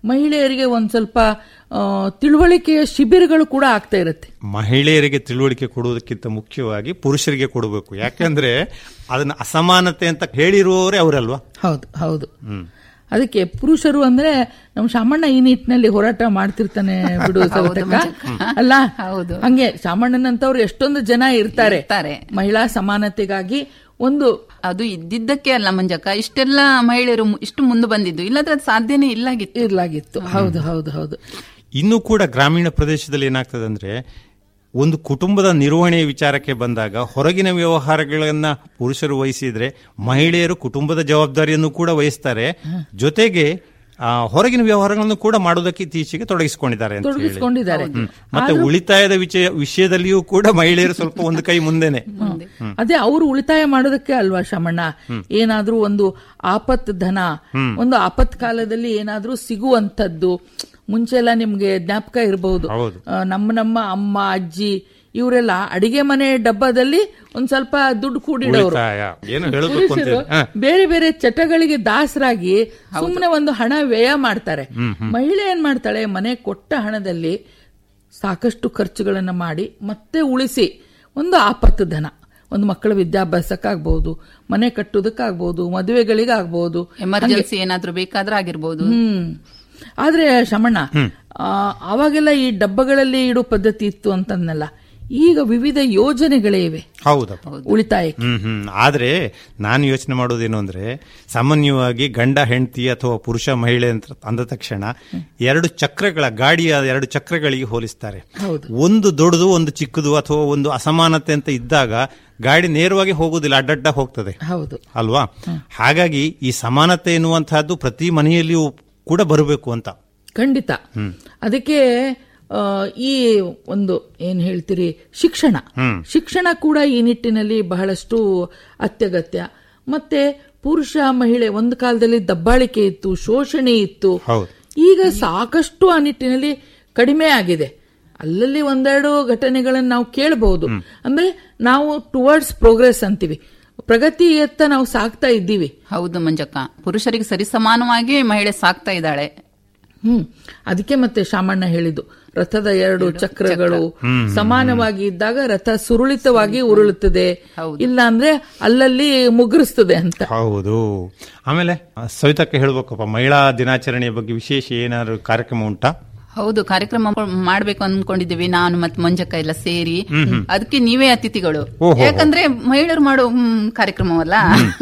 ಮಹಿಳೆಯರಿಗೆ ಒಂದ್ ಸ್ವಲ್ಪ ಆ, ತಿಳುವಳಿಕೆಯ ಶಿಬಿರಗಳು ಕೂಡ ಆಗ್ತಾ ಇರುತ್ತೆ ಮಹಿಳೆಯರಿಗೆ ತಿಳುವಳಿಕೆ ಕೊಡುವುದಕ್ಕಿಂತ ಮುಖ್ಯವಾಗಿ ಪುರುಷರಿಗೆ ಕೊಡಬೇಕು ಯಾಕಂದ್ರೆ ಅದನ್ನ ಅಸಮಾನತೆ ಅಂತ ಹೇಳಿರುವವರೇ ಅವರಲ್ವಾ ಹೌದು ಹೌದು ಹ್ಮ್ ಅದಕ್ಕೆ ಪುರುಷರು ಅಂದ್ರೆ ನಮ್ಮ ಶಾಮಣ್ಣ ಈ ನಿಟ್ಟಿನಲ್ಲಿ ಹೋರಾಟ ಮಾಡ್ತಿರ್ತಾನೆ ಬಿಡು ಸೌತಕ್ಕ ಅಲ್ಲ ಹಂಗೆ ಶಾಮಣ್ಣನಂತವ್ರು ಎಷ್ಟೊಂದು ಜನ ಇರ್ತಾರೆ ಮಹಿಳಾ ಸಮಾನತೆಗಾಗಿ ಒಂದು ಅದು ಇದ್ದಿದ್ದಕ್ಕೆ ಅಲ್ಲ ಮಂಜಕ್ಕ ಇಷ್ಟೆಲ್ಲ ಮಹಿಳೆಯರು ಮು- ಇಷ್ಟು ಮುಂದೆ ಬಂದಿದ್ದು ಇಲ್ಲದ್ರೆ ಅದು ಸಾಧ್ಯನೇ ಇಲ್ಲಾಗಿತ್ತು ಇರ್ಲಾಗಿತ್ತು ಹೌದು ಹೌದು ಹೌದು ಇನ್ನು ಕೂಡ ಗ್ರಾಮೀಣ ಪ್ರದೇಶದಲ್ಲಿ ಏನಾಗ್ತದೆ ಅಂದ್ರೆ ಒಂದು ಕುಟುಂಬದ ನಿರ್ವಹಣೆಯ ವಿಚಾರಕ್ಕೆ ಬಂದಾಗ ಹೊರಗಿನ ವ್ಯವಹಾರಗಳನ್ನ ಪುರುಷರು ವಹಿಸಿದ್ರೆ ಮಹಿಳೆಯರು ಕುಟುಂಬದ ಜವಾಬ್ದಾರಿಯನ್ನು ಕೂಡ ವಹಿಸ್ತಾರೆ ಜೊತೆಗೆ ಆ, ಹೊರಗಿನ ವ್ಯವಹಾರಗಳನ್ನು ಕೂಡ ಮಾಡೋದಕ್ಕೆ ಇತ್ತೀಚೆಗೆ ತೊಡಗಿಸಿಕೊಂಡಿದ್ದಾರೆ ಅಂತ ಹೇಳಿ. ತೊಡಗಿಸ್ಕೊಂಡಿದ್ದಾರೆ. ಹ್ಮ್. ಮತ್ತೆ ಉಳಿತಾಯದ ವಿಷಯ ವಿಷಯದಲ್ಲಿಯೂ ಕೂಡ ಮಹಿಳೆಯರು ಸ್ವಲ್ಪ ಒಂದು ಕೈ ಮುಂದೆನೆ ಹ್ಮ್. ಅದೇ ಅವರು ಉಳಿತಾಯ ಮಾಡೋದಕ್ಕೆ ಅಲ್ವಾ ಶಮಣ್ಣ ಹ್ಮ್. ಏನಾದ್ರೂ ಒಂದು ಆಪತ್ ಧನ ಹ್ಮ್. ಒಂದು ಆಪತ್ ಕಾಲದಲ್ಲಿ ಏನಾದ್ರೂ ಸಿಗುವಂತದ್ದು ಮುಂಚೆ ಎಲ್ಲ ನಿಮ್ಗೆ ಜ್ಞಾಪಕ ಇರಬಹುದು ಹೌದು. ನಮ್ಮ ನಮ್ಮ ಅಮ್ಮ ಅಜ್ಜಿ ಇವರೆಲ್ಲ ಅಡಿಗೆ ಮನೆ ಡಬ್ಬದಲ್ಲಿ ಒಂದ್ ಸ್ವಲ್ಪ ದುಡ್ಡು ಕೂಡಿಡೋರು ಉಳಿತಾಯ ಏನು ಹೇಳಬೇಕು ಅಂತ ಪುರುಷರು ಹಾ. ಬೇರೆ ಬೇರೆ ಚಟಗಳಿಗೆ ದಾಸರಾಗಿ ಸುಮ್ಮನೆ ಒಂದು ಹಣ ವ್ಯಯ ಮಾಡ್ತಾರೆ ಹ್ಮ್, ಹ್ಮ್. ಮಹಿಳೆ ಏನ್ ಮಾಡ್ತಾಳೆ ಮನೆ ಕೊಟ್ಟ ಹಣದಲ್ಲಿ ಸಾಕಷ್ಟು ಖರ್ಚುಗಳನ್ನ ಮಾಡಿ ಮತ್ತೆ ಉಳಿಸಿ ಒಂದು ಆಪತ್ತು ಧನ ಒಂದು ಮಕ್ಕಳ ವಿದ್ಯಾಭ್ಯಾಸಕ್ಕಾಗ್ಬಹುದು ಮನೆ ಕಟ್ಟುವುದಕ್ಕಾಗ್ಬಹುದು ಮದುವೆಗಳಿಗಾಗ್ಬಹುದು ಎಮರ್ಜೆನ್ಸಿ ಏನಾದ್ರೂ ಬೇಕಾದ್ರೆ ಆಗಿರ್ಬೋದು ಹ್ಮ್ ಆದ್ರೆ ಶಮಣ್ಣ ಆ, ಅವಾಗೆಲ್ಲ ಈ ಡಬ್ಬಗಳಲ್ಲಿ ಇಡೋ ಪದ್ಧತಿ ಇತ್ತು ಅಂತಂದಲ್ಲ ಈಗ ವಿವಿಧ ಯೋಜನೆಗಳೇ ಇವೆ ಹೌದಪ್ಪ ಉಳಿತಾಯಕ್ಕೆ ಹ್ಮ್ ಹ್ಮ್ ಆದ್ರೆ ನಾನು ಯೋಚನೆ ಮಾಡೋದೇನು ಅಂದ್ರೆ ಸಾಮಾನ್ಯವಾಗಿ ಗಂಡ ಹೆಂಡತಿ ಅಥವಾ ಪುರುಷ ಮಹಿಳೆ ಅಂತ ಅಂದ ತಕ್ಷಣ ಎರಡು ಚಕ್ರಗಳ ಗಾಡಿಯ ಎರಡು ಚಕ್ರಗಳಿಗೆ ಹೋಲಿಸ್ತಾರೆ ಹೌದು ಒಂದು ದೊಡ್ಡದು ಒಂದು ಚಿಕ್ಕದು ಅಥವಾ ಒಂದು ಅಸಮಾನತೆ ಅಂತ ಇದ್ದಾಗ ಗಾಡಿ ನೇರವಾಗಿ ಹೋಗುದಿಲ್ಲ ಅಡ್ಡಡ್ಡ ಹೋಗ್ತದೆ ಹೌದು ಅಲ್ವಾ ಹಾಗಾಗಿ ಈ ಸಮಾನತೆ ಎನ್ನುವಂತಹದ್ದು ಪ್ರತಿ ಮನೆಯಲ್ಲಿಯೂ ಕೂಡ ಬರಬೇಕು ಅಂತ ಖಂಡಿತ ಹ್ಮ್ ಅದಕ್ಕೆ ಆ, ಈ ಒಂದು ಏನ್ ಹೇಳ್ತೀರಿ ಶಿಕ್ಷಣ ಹ್ಮ್. ಶಿಕ್ಷಣ ಕೂಡ ಈ ನಿಟ್ಟಿನಲ್ಲಿ ಬಹಳಷ್ಟು ಅತ್ಯಗತ್ಯ ಮತ್ತೆ ಪುರುಷ ಮಹಿಳೆ ಒಂದು ಕಾಲದಲ್ಲಿ ದಬ್ಬಾಳಿಕೆ ಇತ್ತು ಶೋಷಣೆ ಇತ್ತು ಹೌದು ಈಗ ಸಾಕಷ್ಟು ಆ ನಿಟ್ಟಿನಲ್ಲಿ ಕಡಿಮೆ ಆಗಿದೆ ಅಲ್ಲಲ್ಲಿ ಒಂದೆರಡು ಘಟನೆಗಳನ್ನು ನಾವು ಕೇಳಬಹುದು ಅಂದ್ರೆ ನಾವು ಟುವರ್ಡ್ಸ್ ಪ್ರೋಗ್ರೆಸ್ ಅಂತೀವಿ ಪ್ರಗತಿಯತ್ತ ನಾವು ಸಾಗ್ತಾ ಇದ್ದೀವಿ ಹೌದು ಮಂಜಕ್ಕ ಪುರುಷರಿಗೆ ಸರಿಸಮಾನವಾಗಿ ಮಹಿಳೆ ಸಾಕ್ತಾ ಇದ್ದಾಳೆ ಹ್ಮ್ ಅದಕ್ಕೆ ಮತ್ತೆ ಶಾಮಣ್ಣ ಹೇಳಿದ್ದು ರಥದ ಎರಡು ಚಕ್ರಗಳು ಹ್ಮ್. ಸಮಾನವಾಗಿ ಇದ್ದಾಗ ರಥ ಸುರುಳಿತವಾಗಿ ಉರುಳುತ್ತದೆ ಇಲ್ಲ ಅಂದ್ರೆ ಅಲ್ಲಲ್ಲಿ ಮುಗುರಿಸ್ತದೆ ಅಂತ ಹೌದು ಆಮೇಲೆ ಆ, ಸವಿತಕ್ಕೆ ಹೇಳ್ಬೇಕಪ್ಪ ಮಹಿಳಾ ದಿನಾಚರಣೆಯ ಬಗ್ಗೆ ವಿಶೇಷ ಏನಾದ್ರು ಕಾರ್ಯಕ್ರಮ ಉಂಟಾ ಹೌದು ಕಾರ್ಯಕ್ರಮ ಮಾಡ್ಬೇಕು ಅನ್ಕೊಂಡಿದ್ದೀವಿ ನಾನು ಮತ್ತೆ ಮಂಜಕ್ಕ ಎಲ್ಲ ಸೇರಿ ಹ್ಮ್, ಹ್ಮ್. ಅದಕ್ಕೆ ನೀವೇ ಅತಿಥಿಗಳು ಓಹೋ. ಯಾಕಂದ್ರೆ ಮಹಿಳೆಯರು ಮಾಡೋ ಹ್ಮ್, ಕಾರ್ಯಕ್ರಮವಲ್ಲ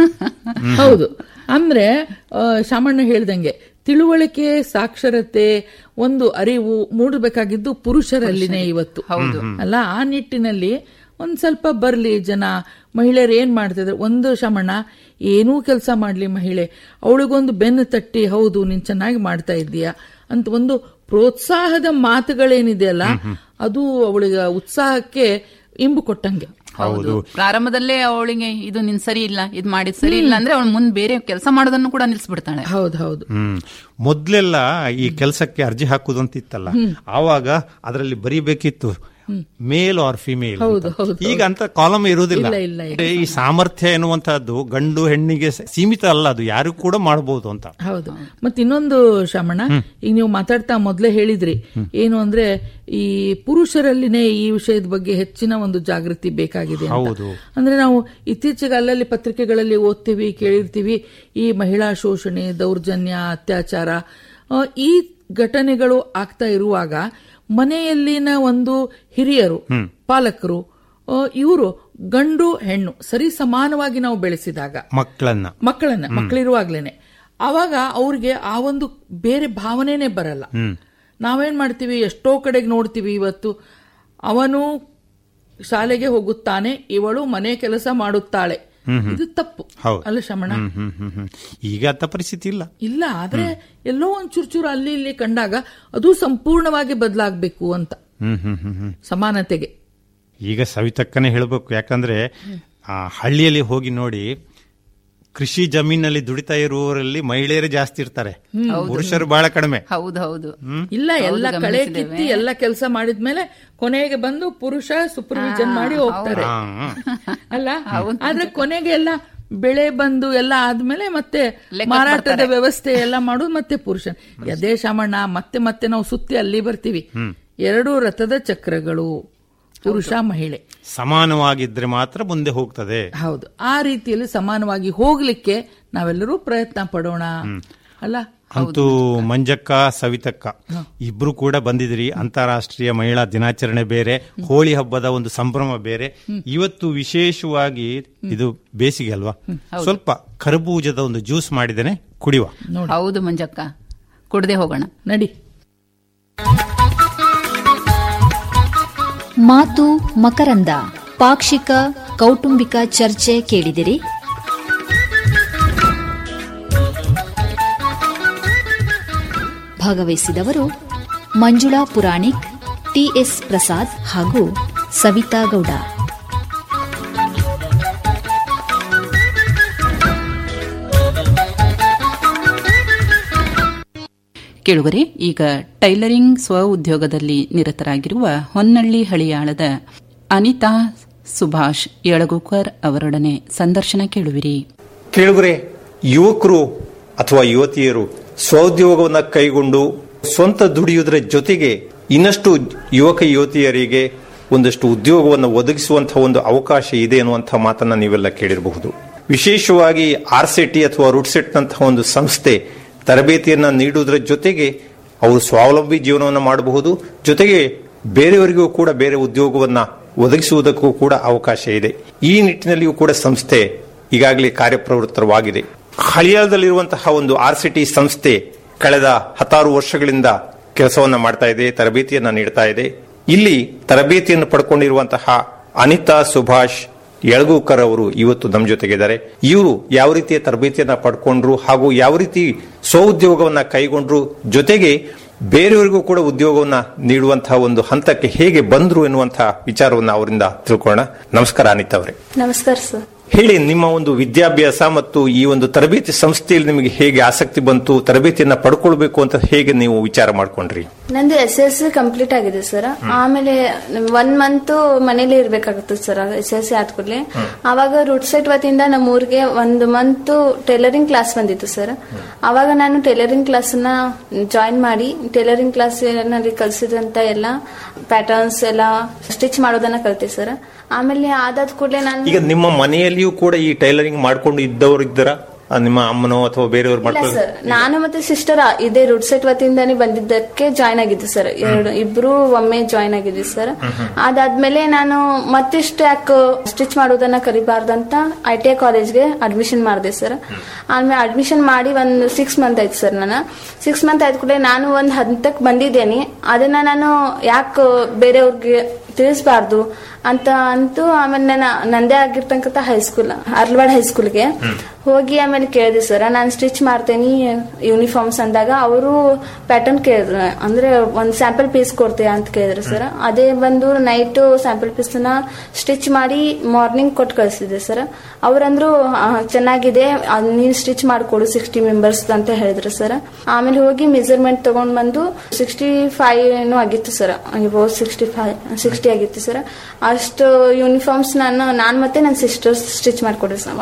ಹೌದು ಅಂದ್ರೆ ಆ, ಶಾಮಣ್ಣ ಹೇಳ್ದಂಗೆ ತಿಳುವಳಿಕೆ ಸಾಕ್ಷರತೆ ಒಂದು ಅರಿವು ಮೂಡಬೇಕಾಗಿದ್ದು ಪುರುಷರಲ್ಲಿನೇ ಇವತ್ತು ಹೌದು. ಅಲ್ಲ ಆ ನಿಟ್ಟಿನಲ್ಲಿ ಒಂದ್ ಸ್ವಲ್ಪ ಬರ್ಲಿ ಜನ ಮಹಿಳೆಯರು ಏನ್ ಮಾಡ್ತಿದ್ದಾರೆ ಒಂದು ಶಮಣ್ಣ ಏನೂ ಕೆಲಸ ಮಾಡ್ಲಿ ಮಹಿಳೆ ಅವಳಿಗೊಂದು ಬೆನ್ನು ತಟ್ಟಿ ಹೌದು ನೀನ್ ಚೆನ್ನಾಗಿ ಮಾಡ್ತಾ ಇದ್ದೀಯಾ ಅಂತ ಒಂದು ಪ್ರೋತ್ಸಾಹದ ಮಾತುಗಳೇನಿದೆಯಲ್ಲ ಅದು ಅವಳಿಗೆ ಉತ್ಸಾಹಕ್ಕೆ ಇಂಬು ಕೊಟ್ಟಂಗೆ ಹೌದು ಪ್ರಾರಂಭದಲ್ಲೇ ಅವಳಿಗೆ ಇದು ನಿನ್ ಸರಿ ಇಲ್ಲ ಇದು ಮಾಡಿದ್ ಸರಿ ಇಲ್ಲ ಅಂದ್ರೆ ಅವಳು ಮುಂದ್ ಬೇರೆ ಕೆಲಸ ಮಾಡೋದನ್ನು ಕೂಡ ನಿಲ್ಸ್ಬಿಡ್ತಾಳೆ ಹೌದು ಹೌದು ಹ್ಮ್ ಮೊದ್ಲೆಲ್ಲ ಈ ಕೆಲಸಕ್ಕೆ ಅರ್ಜಿ ಹಾಕುದು ಅಂತ ಇತ್ತಲ್ಲ ಆವಾಗ ಅದರಲ್ಲಿ ಬರೀಬೇಕಿತ್ತು ಮೇಲ್ ಆರ್ ಫಿಮೇಲ್ ಹೌದು, ಹೌದು, ಈಗ ಅಂತ ಕಾಲಮ್ ಇರುವುದಿಲ್ಲ ಇಲ್ಲ, ಇಲ್ಲ, ಇಲ್ಲ. ಈ ಸಾಮರ್ಥ್ಯ ಎನ್ನುವಂತಹದ್ದು ಗಂಡು ಹೆಣ್ಣಿಗೆ ಸೀಮಿತ ಅಲ್ಲ ಅದು ಯಾರು ಕೂಡ ಮಾಡಬಹುದು ಅಂತ ಹೌದು ಮತ್ತೆ ಇನ್ನೊಂದು ಶ್ರಮಣ ಈಗ ನೀವು ಮಾತಾಡ್ತಾ ಮೊದಲೇ ಹೇಳಿದ್ರಿ ಏನು ಅಂದ್ರೆ ಈ ಪುರುಷರಲ್ಲಿನೇ ಈ ವಿಷಯದ ಬಗ್ಗೆ ಹೆಚ್ಚಿನ ಒಂದು ಜಾಗೃತಿ ಬೇಕಾಗಿದೆ ಅಂತ ಹೌದು ಅಂದ್ರೆ ನಾವು ಇತ್ತೀಚೆಗೆ ಅಲ್ಲಲ್ಲಿ ಪತ್ರಿಕೆಗಳಲ್ಲಿ ಓದ್ತೀವಿ ಕೇಳಿರ್ತೀವಿ ಈ ಮಹಿಳಾ ಶೋಷಣೆ ದೌರ್ಜನ್ಯ ಅತ್ಯಾಚಾರ ಆ, ಈ ಘಟನೆಗಳು ಆಗ್ತಾ ಇರುವಾಗ ಮನೆಯಲ್ಲಿನ ಒಂದು ಹಿರಿಯರು ಪಾಲಕರು ಇವರು ಗಂಡು ಹೆಣ್ಣು ಸರಿ ಸಮಾನವಾಗಿ ನಾವು ಬೆಳೆಸಿದಾಗ ಮಕ್ಕಳನ್ನ ಮಕ್ಕಳನ್ನ ಮಕ್ಕಳಿರುವಾಗ್ಲೇನೆ ಅವಾಗ ಅವ್ರಿಗೆ ಆ ಒಂದು ಬೇರೆ ಭಾವನೆನೇ ಬರಲ್ಲ ಹ್ಮ್ ನಾವೇನ್ ಮಾಡ್ತೀವಿ ಎಷ್ಟೋ ಕಡೆಗೆ ನೋಡ್ತೀವಿ ಇವತ್ತು ಅವನು ಶಾಲೆಗೆ ಹೋಗುತ್ತಾನೆ ಇವಳು ಮನೆ ಕೆಲಸ ಮಾಡುತ್ತಾಳೆ ಹ್ಮ್, ಹ್ಮ್. ಇದು ತಪ್ಪು ಹೌದು. ಅಲ್ಲ ಶ್ರಮಣ ಹ್ಮ್ ಹ್ಮ್ ಹ್ಮ್ ಹ್ಮ್ ಈಗ ಅಂತ ಪರಿಸ್ಥಿತಿ ಇಲ್ಲ ಇಲ್ಲ ಆದ್ರೆ ಎಲ್ಲೋ ಒಂದ್ ಚೂರು ಅಲ್ಲಿ ಇಲ್ಲಿ ಕಂಡಾಗ ಅದು ಸಂಪೂರ್ಣವಾಗಿ ಬದಲಾಗಬೇಕು ಅಂತ ಹ್ಮ್ ಹ್ಮ್ ಹ್ಮ್ ಹ್ಮ್ ಸಮಾನತೆಗೆ ಈಗ ಸವಿತಕ್ಕನೆ ಹೇಳಬೇಕು ಯಾಕಂದ್ರೆ ಆ ಹಳ್ಳಿಯಲ್ಲಿ ಹೋಗಿ ನೋಡಿ ಕೃಷಿ ಜಮೀನಲ್ಲಿ ದುಡಿತಾ ಇರುವವರಲ್ಲಿ ಮಹಿಳೆಯರೇ ಜಾಸ್ತಿ ಇರ್ತಾರೆ ಪುರುಷರು ಬಹಳ ಕಡಿಮೆ ಹೌದು ಹೌದು ಇಲ್ಲ ಎಲ್ಲ ಹೌದು, ಕಳೆ ಗಮನಿಸಿದ್ದೇವೆ. ಕಿತ್ತಿ ಎಲ್ಲ ಕೆಲಸ ಮಾಡಿದ್ಮೇಲೆ ಕೊನೆಗೆ ಬಂದು ಪುರುಷ ಸೂಪರ್ವಿಷನ್ ಮಾಡಿ ಹೋಗ್ತಾರೆ ಹಾ, ಹಾ. ಅಲ್ಲ ಆದ್ರೆ ಕೊನೆಗೆ ಎಲ್ಲ ಬೆಳೆ ಬಂದು ಎಲ್ಲ ಆದ್ಮೇಲೆ ಮತ್ತೆ ಲೆಕ್ಕಕ್ಕೆ ಮಾರಾಟದ ಬರ್ತಾರೆ. ವ್ಯವಸ್ಥೆ ಎಲ್ಲ ಮಾಡೋದು ಮತ್ತೆ ಪುರುಷನ್ ಯದೇ ಶಾಮಣ್ಣ ಮತ್ತೆ ಮತ್ತೆ ನಾವು ಸುತ್ತಿ ಅಲ್ಲಿ ಬರ್ತೀವಿ ಎರಡು ರಥದ ಚಕ್ರಗಳು ಪುರುಷ ಮಹಿಳೆ ಸಮಾನವಾಗಿದ್ರೆ ಮಾತ್ರ ಮುಂದೆ ಹೋಗ್ತದೆ ಹೌದು ಆ ರೀತಿಯಲ್ಲಿ ಸಮಾನವಾಗಿ ಹೋಗ್ಲಿಕ್ಕೆ ನಾವೆಲ್ಲರೂ ಪ್ರಯತ್ನ ಪಡೋಣ ಅಲ್ಲ ಅಂತೂ ಮಂಜಕ್ಕ ಸವಿತಕ್ಕ ಇಬ್ರು ಕೂಡ ಬಂದಿದ್ರಿ ಅಂತಾರಾಷ್ಟ್ರೀಯ ಮಹಿಳಾ ದಿನಾಚರಣೆ ಬೇರೆ ಹೋಳಿ ಹಬ್ಬದ ಒಂದು ಸಂಭ್ರಮ ಬೇರೆ ಇವತ್ತು ವಿಶೇಷವಾಗಿ ಇದು ಬೇಸಿಗೆ ಅಲ್ವಾ ಸ್ವಲ್ಪ ಕರ್ಬೂಜದ ಒಂದು ಜ್ಯೂಸ್ ಮಾಡಿದ್ದೇನೆ ಕುಡಿಯುವ ಹೌದು ಮಂಜಕ್ಕ ಕುಡ್ದೆ ಹೋಗೋಣ ನಡಿ ಮಾತು ಮಕರಂದ ಪಾಕ್ಷಿಕ ಕೌಟುಂಬಿಕ ಚರ್ಚೆ ಕೇಳಿದಿರಿ ಭಾಗವಹಿಸಿದವರು ಮಂಜುಳಾ ಪುರಾಣಿಕ್ ಟಿಎಸ್ ಪ್ರಸಾದ್ ಹಾಗೂ ಸವಿತಾ ಗೌಡ ಕೇಳುಗರೆ ಈಗ ಟೈಲರಿಂಗ್ ಸ್ವ ಉದ್ಯೋಗದಲ್ಲಿ ನಿರತರಾಗಿರುವ ಹೊನ್ನಳ್ಳಿ ಹಳಿಯಾಳದ ಅನಿತಾ ಸುಭಾಷ್ ಯಳಗುಕರ್ ಅವರೊಡನೆ ಸಂದರ್ಶನ ಕೇಳುವಿರಿ ಕೇಳುಗರೆ ಯುವಕರು ಅಥವಾ ಯುವತಿಯರು ಸ್ವೋದ್ಯೋಗವನ್ನು ಕೈಗೊಂಡು ಸ್ವಂತ ದುಡಿಯುವುದರ ಜೊತೆಗೆ ಇನ್ನಷ್ಟು ಯುವಕ ಯುವತಿಯರಿಗೆ ಒಂದಷ್ಟು ಉದ್ಯೋಗವನ್ನು ಒದಗಿಸುವಂತಹ ಒಂದು ಅವಕಾಶ ಇದೆ ಎನ್ನುವಂತಹ ಮಾತನ್ನ ನೀವೆಲ್ಲ ಕೇಳಿರಬಹುದು ವಿಶೇಷವಾಗಿ ಆರ್ಸೆಟಿ ಅಥವಾ ರೂಟ್ಸೆಟ್ ನಂತಹ ಒಂದು ಸಂಸ್ಥೆ ತರಬೇತಿಯನ್ನ ನೀಡುವುದರ ಜೊತೆಗೆ ಅವರು ಸ್ವಾವಲಂಬಿ ಜೀವನವನ್ನು ಮಾಡಬಹುದು ಜೊತೆಗೆ ಬೇರೆಯವರಿಗೂ ಕೂಡ ಬೇರೆ ಉದ್ಯೋಗವನ್ನ ಒದಗಿಸುವುದಕ್ಕೂ ಕೂಡ ಅವಕಾಶ ಇದೆ ಈ ನಿಟ್ಟಿನಲ್ಲಿಯೂ ಕೂಡ ಸಂಸ್ಥೆ ಈಗಾಗಲೇ ಕಾರ್ಯಪ್ರವೃತ್ತವಾಗಿದೆ ಹಳಿಯಾಳದಲ್ಲಿರುವಂತಹ ಒಂದು ಆರ್ಸಿಟಿ ಸಂಸ್ಥೆ ಕಳೆದ ಹತ್ತಾರು ವರ್ಷಗಳಿಂದ ಕೆಲಸವನ್ನ ಮಾಡ್ತಾ ಇದೆ ತರಬೇತಿಯನ್ನ ನೀಡ್ತಾ ಇದೆ ಇಲ್ಲಿ ತರಬೇತಿಯನ್ನು ಪಡ್ಕೊಂಡಿರುವಂತಹ ಅನಿತಾ ಸುಭಾಷ್ ಯಳಗೂಕರ್ ಅವರು ಇವತ್ತು ನಮ್ಮ ಜೊತೆಗಿದ್ದಾರೆ ಇವರು ಯಾವ ರೀತಿಯ ತರಬೇತಿಯನ್ನ ಪಡ್ಕೊಂಡ್ರು ಹಾಗೂ ಯಾವ ರೀತಿ ಸ್ವಉದ್ಯೋಗವನ್ನ ಕೈಗೊಂಡ್ರು ಜೊತೆಗೆ ಬೇರೆಯವರಿಗೂ ಕೂಡ ಉದ್ಯೋಗವನ್ನ ನೀಡುವಂತಹ ಒಂದು ಹಂತಕ್ಕೆ ಹೇಗೆ ಬಂದ್ರು ಎನ್ನುವಂತಹ ವಿಚಾರವನ್ನ ಅವರಿಂದ ತಿಳ್ಕೊಳ್ಳೋಣ ನಮಸ್ಕಾರ ಅನಿತಾ ಅವರೇ ನಮಸ್ಕಾರ ಸರ್ ಹೇಳಿ ನಿಮ್ಮ ಒಂದು ವಿದ್ಯಾಭ್ಯಾಸ ಮತ್ತು ಈ ಒಂದು ತರಬೇತಿ ಸಂಸ್ಥೆಯಲ್ಲಿ ನಿಮಗೆ ಹೇಗೆ ಆಸಕ್ತಿ ಬಂತು ತರಬೇತಿಯನ್ನ ಪಡ್ಕೊಳ್ಬೇಕು ಅಂತ ಹೇಗೆ ನೀವು ವಿಚಾರ ಮಾಡ್ಕೊಂಡ್ರಿ ನಂದು ಎಸ್ ಎಸ್ ಸಿ ಕಂಪ್ಲೀಟ್ ಆಗಿದೆ ಸರ್ ಆಮೇಲೆ ಒನ್ ಮಂತ್ ಮನೇಲಿ ಇರ್ಬೇಕಾಗುತ್ತೆ ಸರ್ ಎಸ್ ಎಸ್ ಸಿ ಆದ್ಕೂಡ್ಲೆ ಅವಾಗ ರೂಟ್ ಸೈಟ್ ವತಿಯಿಂದ ನಮ್ಮ ಊರಿಗೆ ಒಂದು ಮಂತ್ ಟೈಲರಿಂಗ್ ಕ್ಲಾಸ್ ಬಂದಿತ್ತು ಸರ್ ಅವಾಗ ನಾನು ಟೈಲರಿಂಗ್ ಕ್ಲಾಸ್ ನ ಜಾಯಿನ್ ಮಾಡಿ ಟೈಲರಿಂಗ್ ಕ್ಲಾಸ್ ನಲ್ಲಿ ಕಲಿಸಿದಂತ ಎಲ್ಲ ಪ್ಯಾಟರ್ನ್ಸ್ ಎಲ್ಲ ಸ್ಟಿಚ್ ಮಾಡೋದನ್ನ ಕಲ್ತೆ ಸರ್ ಆಮೇಲೆ ಆದಾದ ಕೂಡಲೇ ನಾನು ಈಗ ನಿಮ್ಮ ಮನೆಯಲ್ಲಿಯೂ ಕೂಡ ಈ ಟೈಲರಿಂಗ್ ಮಾಡ್ಕೊಂಡು ಇದ್ದವರು ಇದ್ದರ ನಿಮ್ಮ ಅಮ್ಮನೋ ಅಥವಾ ಬೇರೆಯವರು ಇಲ್ಲ ಮಾಡ್ಕೊಂಡು ಸರ್ ನಾನು ಮತ್ತೆ ಸಿಸ್ಟರ್ ಇದೇ ರೂಟ್ ಸೆಟ್ ವತಿಯಿಂದಾನೇ ಬಂದಿದ್ದಕ್ಕೆ ಜಾಯ್ನ್ ಆಗಿದ್ದೆ ಸರ್ ಎರಡು ಇಬ್ರು ಒಮ್ಮೆ ಜಾಯ್ನ್ ಆಗಿದ್ವಿ ಸರ್ ಅದಾದ್ಮೇಲೆ ನಾನು ಮತ್ತಿಷ್ಟು ಯಾಕೆ ಸ್ಟಿಚ್ ಮಾಡೋದನ್ನ ಕರಿಬಾರ್ದಂತ ಐ ಟಿ ಐ ಕಾಲೇಜ್ಗೆ ಅಡ್ಮಿಷನ್ ಮಾಡಿದೆ ಸರ್ ಆಮೇಲೆ ಅಡ್ಮಿಷನ್ ಮಾಡಿ ಒಂದು ಸಿಕ್ಸ್ ಮಂತ್ ಆಯ್ತು ಸರ್ ನಾನು ಸಿಕ್ಸ್ ಮಂತ್ ಆಯ್ತು ಕೂಡ ನಾನು ಒಂದು ಹಂತಕ್ಕೆ ಬಂದಿದ್ದೇನೆ ಅದನ್ನ ನಾನು ಯಾಕೆ ಬೇರೆಯವ್ರಿಗೆ ತಿಳಿಸ್ಬಾರ್ದು ಅಂತ ಅಂತೂ ಆಮೇಲೆ ನಾನು ನಂದೇ ಆಗಿರ್ತಕ್ಕಂಥ ಹೈಸ್ಕೂಲ್ ಅರ್ಲವಾಡ್ ಹೈಸ್ಕೂಲ್ಗೆ ಹೋಗಿ ಆಮೇಲೆ ಕೇಳಿದೆ ಸರ್ ನಾನು ಸ್ಟಿಚ್ ಮಾಡ್ತೇನೆ ಯೂನಿಫಾರ್ಮ್ಸ್ ಅಂದಾಗ ಅವರು ಪ್ಯಾಟರ್ನ್ ಕೇಳಿದ್ರು ಅಂದ್ರೆ ಒಂದ್ ಸ್ಯಾಂಪಲ್ ಪೀಸ್ ಕೊಡ್ತೀಯಾ ಅಂತ ಕೇಳಿದ್ರು ಸರ್ ಅದೇ ಬಂದು ನೈಟ್ ಸ್ಯಾಂಪಲ್ ಪೀಸ್ ನ ಸ್ಟಿಚ್ ಮಾಡಿ ಮಾರ್ನಿಂಗ್ ಕೊಟ್ಟು ಕಳಿಸಿದೆ ಸರ್ ಅವ್ರಂದ್ರು ಆ, ಚೆನ್ನಾಗಿದೆ ಅದ್ ನೀನ್ ಸ್ಟಿಚ್ ಮಾಡ್ಕೊಡು ಸಿಕ್ಸ್ಟಿ ಮೆಂಬರ್ಸ್ ಅಂತ ಹೇಳಿದ್ರು ಸರ್ ಆಮೇಲೆ ಹೋಗಿ ಮೆಜರ್ಮೆಂಟ್ ತಗೊಂಡ್ ಬಂದು ಸಿಕ್ಸ್ಟಿ ಫೈವ್ ಏನೋ ಆಗಿತ್ತು ಸರ್ ಸಿಕ್ಸ್ಟಿ ಫೈವ್ ಸಿಕ್ಸ್ಟಿ ಆಗಿತ್ತು ಸರ್ ಅಷ್ಟು ಯೂನಿಫಾರ್ಮ್ಸ್ ನಾನು ನಾನ್ ಮತ್ತೆ ನನ್ನ ಸಿಸ್ಟರ್ ಸ್ಟಿಚ್ ಮಾಡ್ಕೊಡ್ರಿ ಸರ್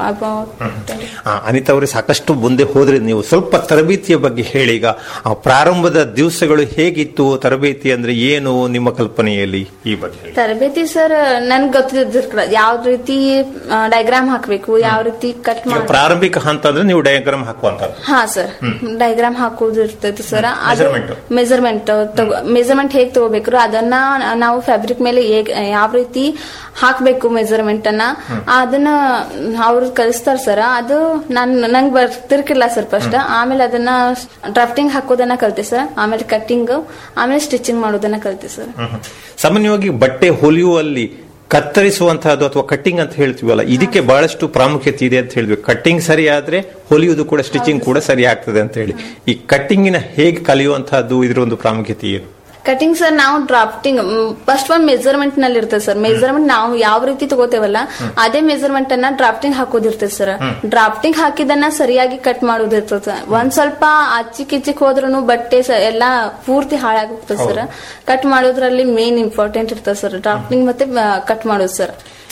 ಆ, ಅನಿತಾ ಅವರೇ ಸಾಕಷ್ಟು ಮುಂದೆ ಹೋದ್ರೆ ನೀವು ಸ್ವಲ್ಪ ತರಬೇತಿಯ ಬಗ್ಗೆ ಹೇಳಿ ಈಗ ಆ ಪ್ರಾರಂಭದ ದಿವಸಗಳು ಹೇಗಿತ್ತು ತರಬೇತಿ ಅಂದ್ರೆ ಏನು ನಿಮ್ಮ ಕಲ್ಪನೆಯಲ್ಲಿ ಈ ಬಗ್ಗೆ ಹೇಳಿ ತರಬೇತಿ ಸರ್ ನನ್ಗೆ ಗೊತ್ತಿದ್ದಿರ್ಕಲ್ಲ ಯಾವ್ದು ರೀತಿ ಡೈಗ್ರಾಮ್ ಹಾಕ್ಬೇಕು ಯಾವ ರೀತಿ ಕಟ್ ಈಗ ಮಾಡಿ ಪ್ರಾರಂಭಿಕ ಹಂತ ಅಂದ್ರೆ ನೀವು ಡಯಾಗ್ರಾಮ್ ಹಾಕುವಂತದ್ದು ಹಾ ಸರ್ ಡೈಗ್ರಾಮ್ ಹಾಕೋದು ಇರ್ತೈತಿ ಸರ್ ಅದು Measurement. ಮೆಜರ್ಮೆಂಟ್ ಮೆಜರ್ಮೆಂಟ್ ಹೇಗ್ ತಗೋಬೇಕು ಅದನ್ನ ನಾವು ಫ್ಯಾಬ್ರಿಕ್ ಮೇಲೆ ಹೇಗ್ ಯಾವ ರೀತಿ ಹಾಕ್ಬೇಕು ಮೆಜರ್ಮೆಂಟ್ ಅನ್ನ ಅದನ್ನ ಅವ್ರು ಕಲಿಸ್ತಾರ ಸರ್ ಅದು ನನ್ ನಂಗೆ ಬರ್ತಿರ್ಕಿಲ್ಲ ಸರ್ ಫಸ್ಟ್ ಆಮೇಲೆ ಅದನ್ನ ಡ್ರಾಫ್ಟಿಂಗ್ ಹಾಕೋದನ್ನ ಕಲ್ತೆ ಸರ್ ಆಮೇಲೆ ಕಟ್ಟಿಂಗ್ ಆಮೇಲೆ ಸ್ಟಿಚಿಂಗ್ ಮಾಡೋದನ್ನ ಕಲ್ತೆ ಸರ್ ಹ್ಮ್. ಸಾಮಾನ್ಯವಾಗಿ ಬಟ್ಟೆ ಹೊಲಿಯುವಲ್ಲಿ ಕತ್ತರಿಸುವಂತಹದ್ದು ಅಥವಾ ಕಟ್ಟಿಂಗ್ ಅಂತ ಹೇಳ್ತೀವಲ್ಲ ಇದಕ್ಕೆ ಬಹಳಷ್ಟು ಪ್ರಾಮುಖ್ಯತೆ ಇದೆ ಅಂತ ಹೇಳ್ಬೇಕು ಕಟ್ಟಿಂಗ್ ಸರಿ ಆದ್ರೆ ಹೊಲಿಯುವುದು ಕೂಡ ಸ್ಟಿಚಿಂಗ್ ಕೂಡ ಸರಿ ಆಗ್ತದೆ ಅಂತ ಹೇಳಿ ಈ ಕಟ್ಟಿಂಗಿನ ಹೇಗೆ ಕಲಿಯುವಂತಹದ್ದು ಇದರ ಒಂದು ಪ್ರಾಮುಖ್ಯತೆ ಏನು ಕಟಿಂಗ್ ಸರ್ ನಾವು ಡ್ರಾಫ್ಟಿಂಗ್ ಫಸ್ಟ್ ಒಂದ್ ಮೆಜರ್ಮೆಂಟ್ ನಲ್ಲಿ ಇರ್ತದೆ ಸರ್ ಮೆಜರ್ಮೆಂಟ್ ನಾವು ಯಾವ ರೀತಿ ತಗೋತೇವಲ್ಲ ಅದೇ ಮೆಜರ್ಮೆಂಟ್ ಅನ್ನ ಡ್ರಾಫ್ಟಿಂಗ್ ಹಾಕೋದಿರ್ತದೆ ಸರ್ ಡ್ರಾಫ್ಟಿಂಗ್ ಹಾಕಿದನ್ನ ಸರಿಯಾಗಿ ಕಟ್ ಮಾಡೋದಿರ್ತದೆ ಒಂದ್ ಸ್ವಲ್ಪ ಅಚ್ಚಿಕ್ ಇಚ್ಚಿಕ್ ಹೋದ್ರೂ ಬಟ್ಟೆ ಸ- ಎಲ್ಲಾ ಪೂರ್ತಿ ಹಾಳಾಗೋಗ್ತದೆ ಸರ್ ಕಟ್ ಮಾಡೋದ್ರಲ್ಲಿ ಮೇನ್ ಇಂಪಾರ್ಟೆಂಟ್ ಇರ್ತದೆ ಸರ್ ಡ್ರಾಫ್ಟಿಂಗ್ ಮತ್ತೆ ಕಟ್ ಮಾಡೋದು ಸರ್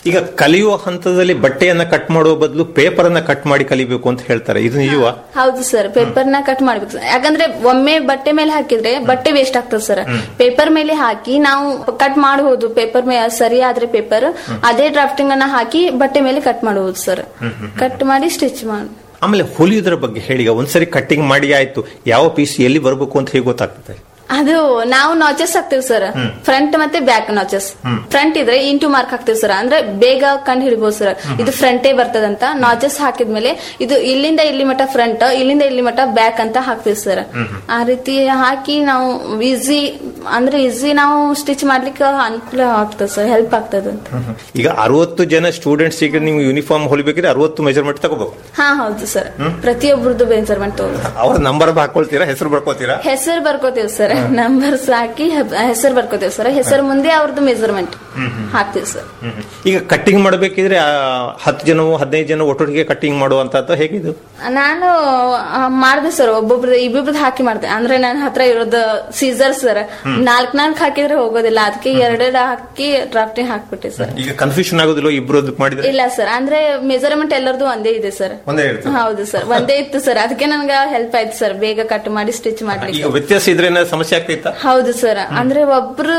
ಈಗ ಕಲಿಯುವ ಹಂತದಲ್ಲಿ ಬಟ್ಟೆಯನ್ನ ಕಟ್ ಮಾಡುವ ಬದಲು ಪೇಪರ್ ಅನ್ನ ಕಟ್ ಮಾಡಿ ಕಲಿಬೇಕು ಅಂತ ಹೇಳ್ತಾರೆ ಇದು ನಿಜವಾ ಹೌದು ಸರ್ ಪೇಪರ್ ನ ಕಟ್ ಮಾಡ್ಬೇಕು ಯಾಕಂದ್ರೆ ಒಮ್ಮೆ ಬಟ್ಟೆ ಮೇಲೆ ಹಾಕಿದ್ರೆ ಬಟ್ಟೆ ವೇಸ್ಟ್ ಆಗ್ತದೆ ಸರ್ ಪೇಪರ್ ಮೇಲೆ ಹಾಕಿ ನಾವು ಕಟ್ ಮಾಡಬಹುದು ಪೇಪರ್ ಸರಿ ಆದ್ರೆ ಪೇಪರ್ ಅದೇ ಡ್ರಾಫ್ಟಿಂಗ್ ಅನ್ನ ಹಾಕಿ ಬಟ್ಟೆ ಮೇಲೆ ಕಟ್ ಮಾಡಬಹುದು ಸರ್ ಕಟ್ ಮಾಡಿ ಸ್ಟಿಚ್ ಮಾಡಿ ಆಮೇಲೆ ಹೊಲಿಯೋದ್ರ ಬಗ್ಗೆ ಹೇಳಿ ಈಗ ಒಂದ್ಸರಿ ಕಟ್ಟಿಂಗ್ ಮಾಡಿ ಆಯ್ತು ಯಾವ ಪೀಸ್ ಎಲ್ಲಿ ಬರಬೇಕು ಅಂತ ಹೇಗೆ ಗೊತ್ತಾಗ್ತದೆ ಅದು ನಾವು ನಾಚಸ್ ಹಾಕ್ತಿವಿ ಸರ್ ಫ್ರಂಟ್ ಮತ್ತೆ ಬ್ಯಾಕ್ ನಾಚಸ್ ಫ್ರಂಟ್ ಇದ್ರೆ ಇಂಟು ಮಾರ್ಕ್ ಹಾಕ್ತಿವಿ ಸರ್ ಅಂದ್ರೆ ಬೇಗ ಕಂಡು ಹಿಡಿಬಹುದು ಸರ್ ಇದು ಫ್ರಂಟೇ ಬರ್ತದಂತ ನಾಚಸ್ ಹಾಕಿದ್ಮೇಲೆ ಇದು ಇಲ್ಲಿಂದ ಇಲ್ಲಿ ಮಟ್ಟ ಫ್ರಂಟ್ ಇಲ್ಲಿಂದ ಇಲ್ಲಿ ಮಟ್ಟ ಬ್ಯಾಕ್ ಅಂತ ಹಾಕ್ತಿವಿ ಸರ್ ಆ ರೀತಿ ಹಾಕಿ ನಾವು ಈಸಿ ಅಂದ್ರೆ ಈಸಿ ನಾವು ಸ್ಟಿಚ್ ಮಾಡ್ಲಿಕ್ಕೆ ಅನುಕೂಲ ಆಗ್ತದೆ ಸರ್ ಹೆಲ್ಪ್ ಆಗ್ತದೆ ಅಂತ ಈಗ ಅರವತ್ತು ಜನ ಸ್ಟೂಡೆಂಟ್ಸ್ ಈಗ ನೀವು ಯೂನಿಫಾರ್ಮ್ ಹೊಲಿಬೇಕಿದ್ರೆ ಅರವತ್ತು ಮೆಜರ್ಮೆಂಟ್ ತಗೋಬೇಕು ಹಾ ಹೌದು ಸರ್ ಪ್ರತಿಯೊಬ್ಬರದ್ದು ಮೆಜರ್ಮೆಂಟ್ ತಗೋದು ಅವ್ರ ನಂಬರ್ ಹಾಕೊಳ್ತೀರಾ ಹೆಸರು ಬರ್ಕೋತೀರಾ ಹೆಸರು ಬರ್ಕೋತೀವಿ ಸರ್ ನಂಬರ್ಸ್ ಹಾಕಿ ಹೆಸರು ಬರ್ಕೋತೀವಿ ಸರ್ ಹೆಸರು ಮುಂದೆ ಅವ್ರದ್ದು ಮೆಜರ್ಮೆಂಟ್ ಹಾಕ್ತಿವಿ ಸರ್ ಈಗ ಕಟ್ಟಿಂಗ್ ಮಾಡಬೇಕಿದ್ರೆ ಆ, ಹತ್ತು ಜನವು ಹದಿನೈದು ಜನ ಒಟ್ಟೊಟ್ಟಿಗೆ ಕಟ್ಟಿಂಗ್ ಮಾಡುವಂತದ್ದು ಹೇಗಿದು ನಾನು ಆ, ಮಾಡ್ದೆ ಸರ್ ಒಬ್ಬೊಬ್ರದ್ದು ಇಬ್ಬಿಬ್ರದ್ದು ಹಾಕಿ ಮಾಡ್ದೆ ಅಂದ್ರೆ ನನ್ನ ಹತ್ರ ಇರೋದು ಸೀಸರ್ ಸರ್ ನಾಲ್ಕ್ ನಾಲ್ಕ್ ಹಾಕಿದ್ರೆ ಹೋಗೋದಿಲ್ಲ ಅದಕ್ಕೆ ಎರಡೆರಡು ಹಾಕಿ ಡ್ರಾಫ್ಟಿಂಗ್ ಹಾಕ್ಬಿಟ್ಟೆ ಸರ್ ಈಗ ಕನ್ಫ್ಯೂಷನ್ ಆಗೋದಿಲ್ಲ ಇಬ್ರು ಮಾಡಿದ್ರೆ ಇಲ್ಲ ಸರ್ ಅಂದ್ರೆ ಮೆಜರ್ಮೆಂಟ್ ಎಲ್ಲರದು ಒಂದೇ ಇದೆ ಸರ್ ಒಂದೇ ಇರ್ತದೆ ಹೌದು ಸರ್ ಒಂದೇ ಇತ್ತು ಸರ್ ಅದಕ್ಕೆ ನನ್ಗೆ ಹೆಲ್ಪ್ ಆಯ್ತು ಸರ್ ಬೇಗ ಕಟ್ ಮಾಡಿ ಸ್ಟಿಚ್ ಈಗ ಮಾಡ್ಲಿಕ್ಕೆ ವ್ಯತ್ಯಾಸ ಇದ್ರೆ ಏನಾದ್ರು ಸಮಸ್ಯೆ ಆಗ್ತೈತಾ ಹೌದು ಸರ್ ಅಂದ್ರೆ ಒಬ್ರು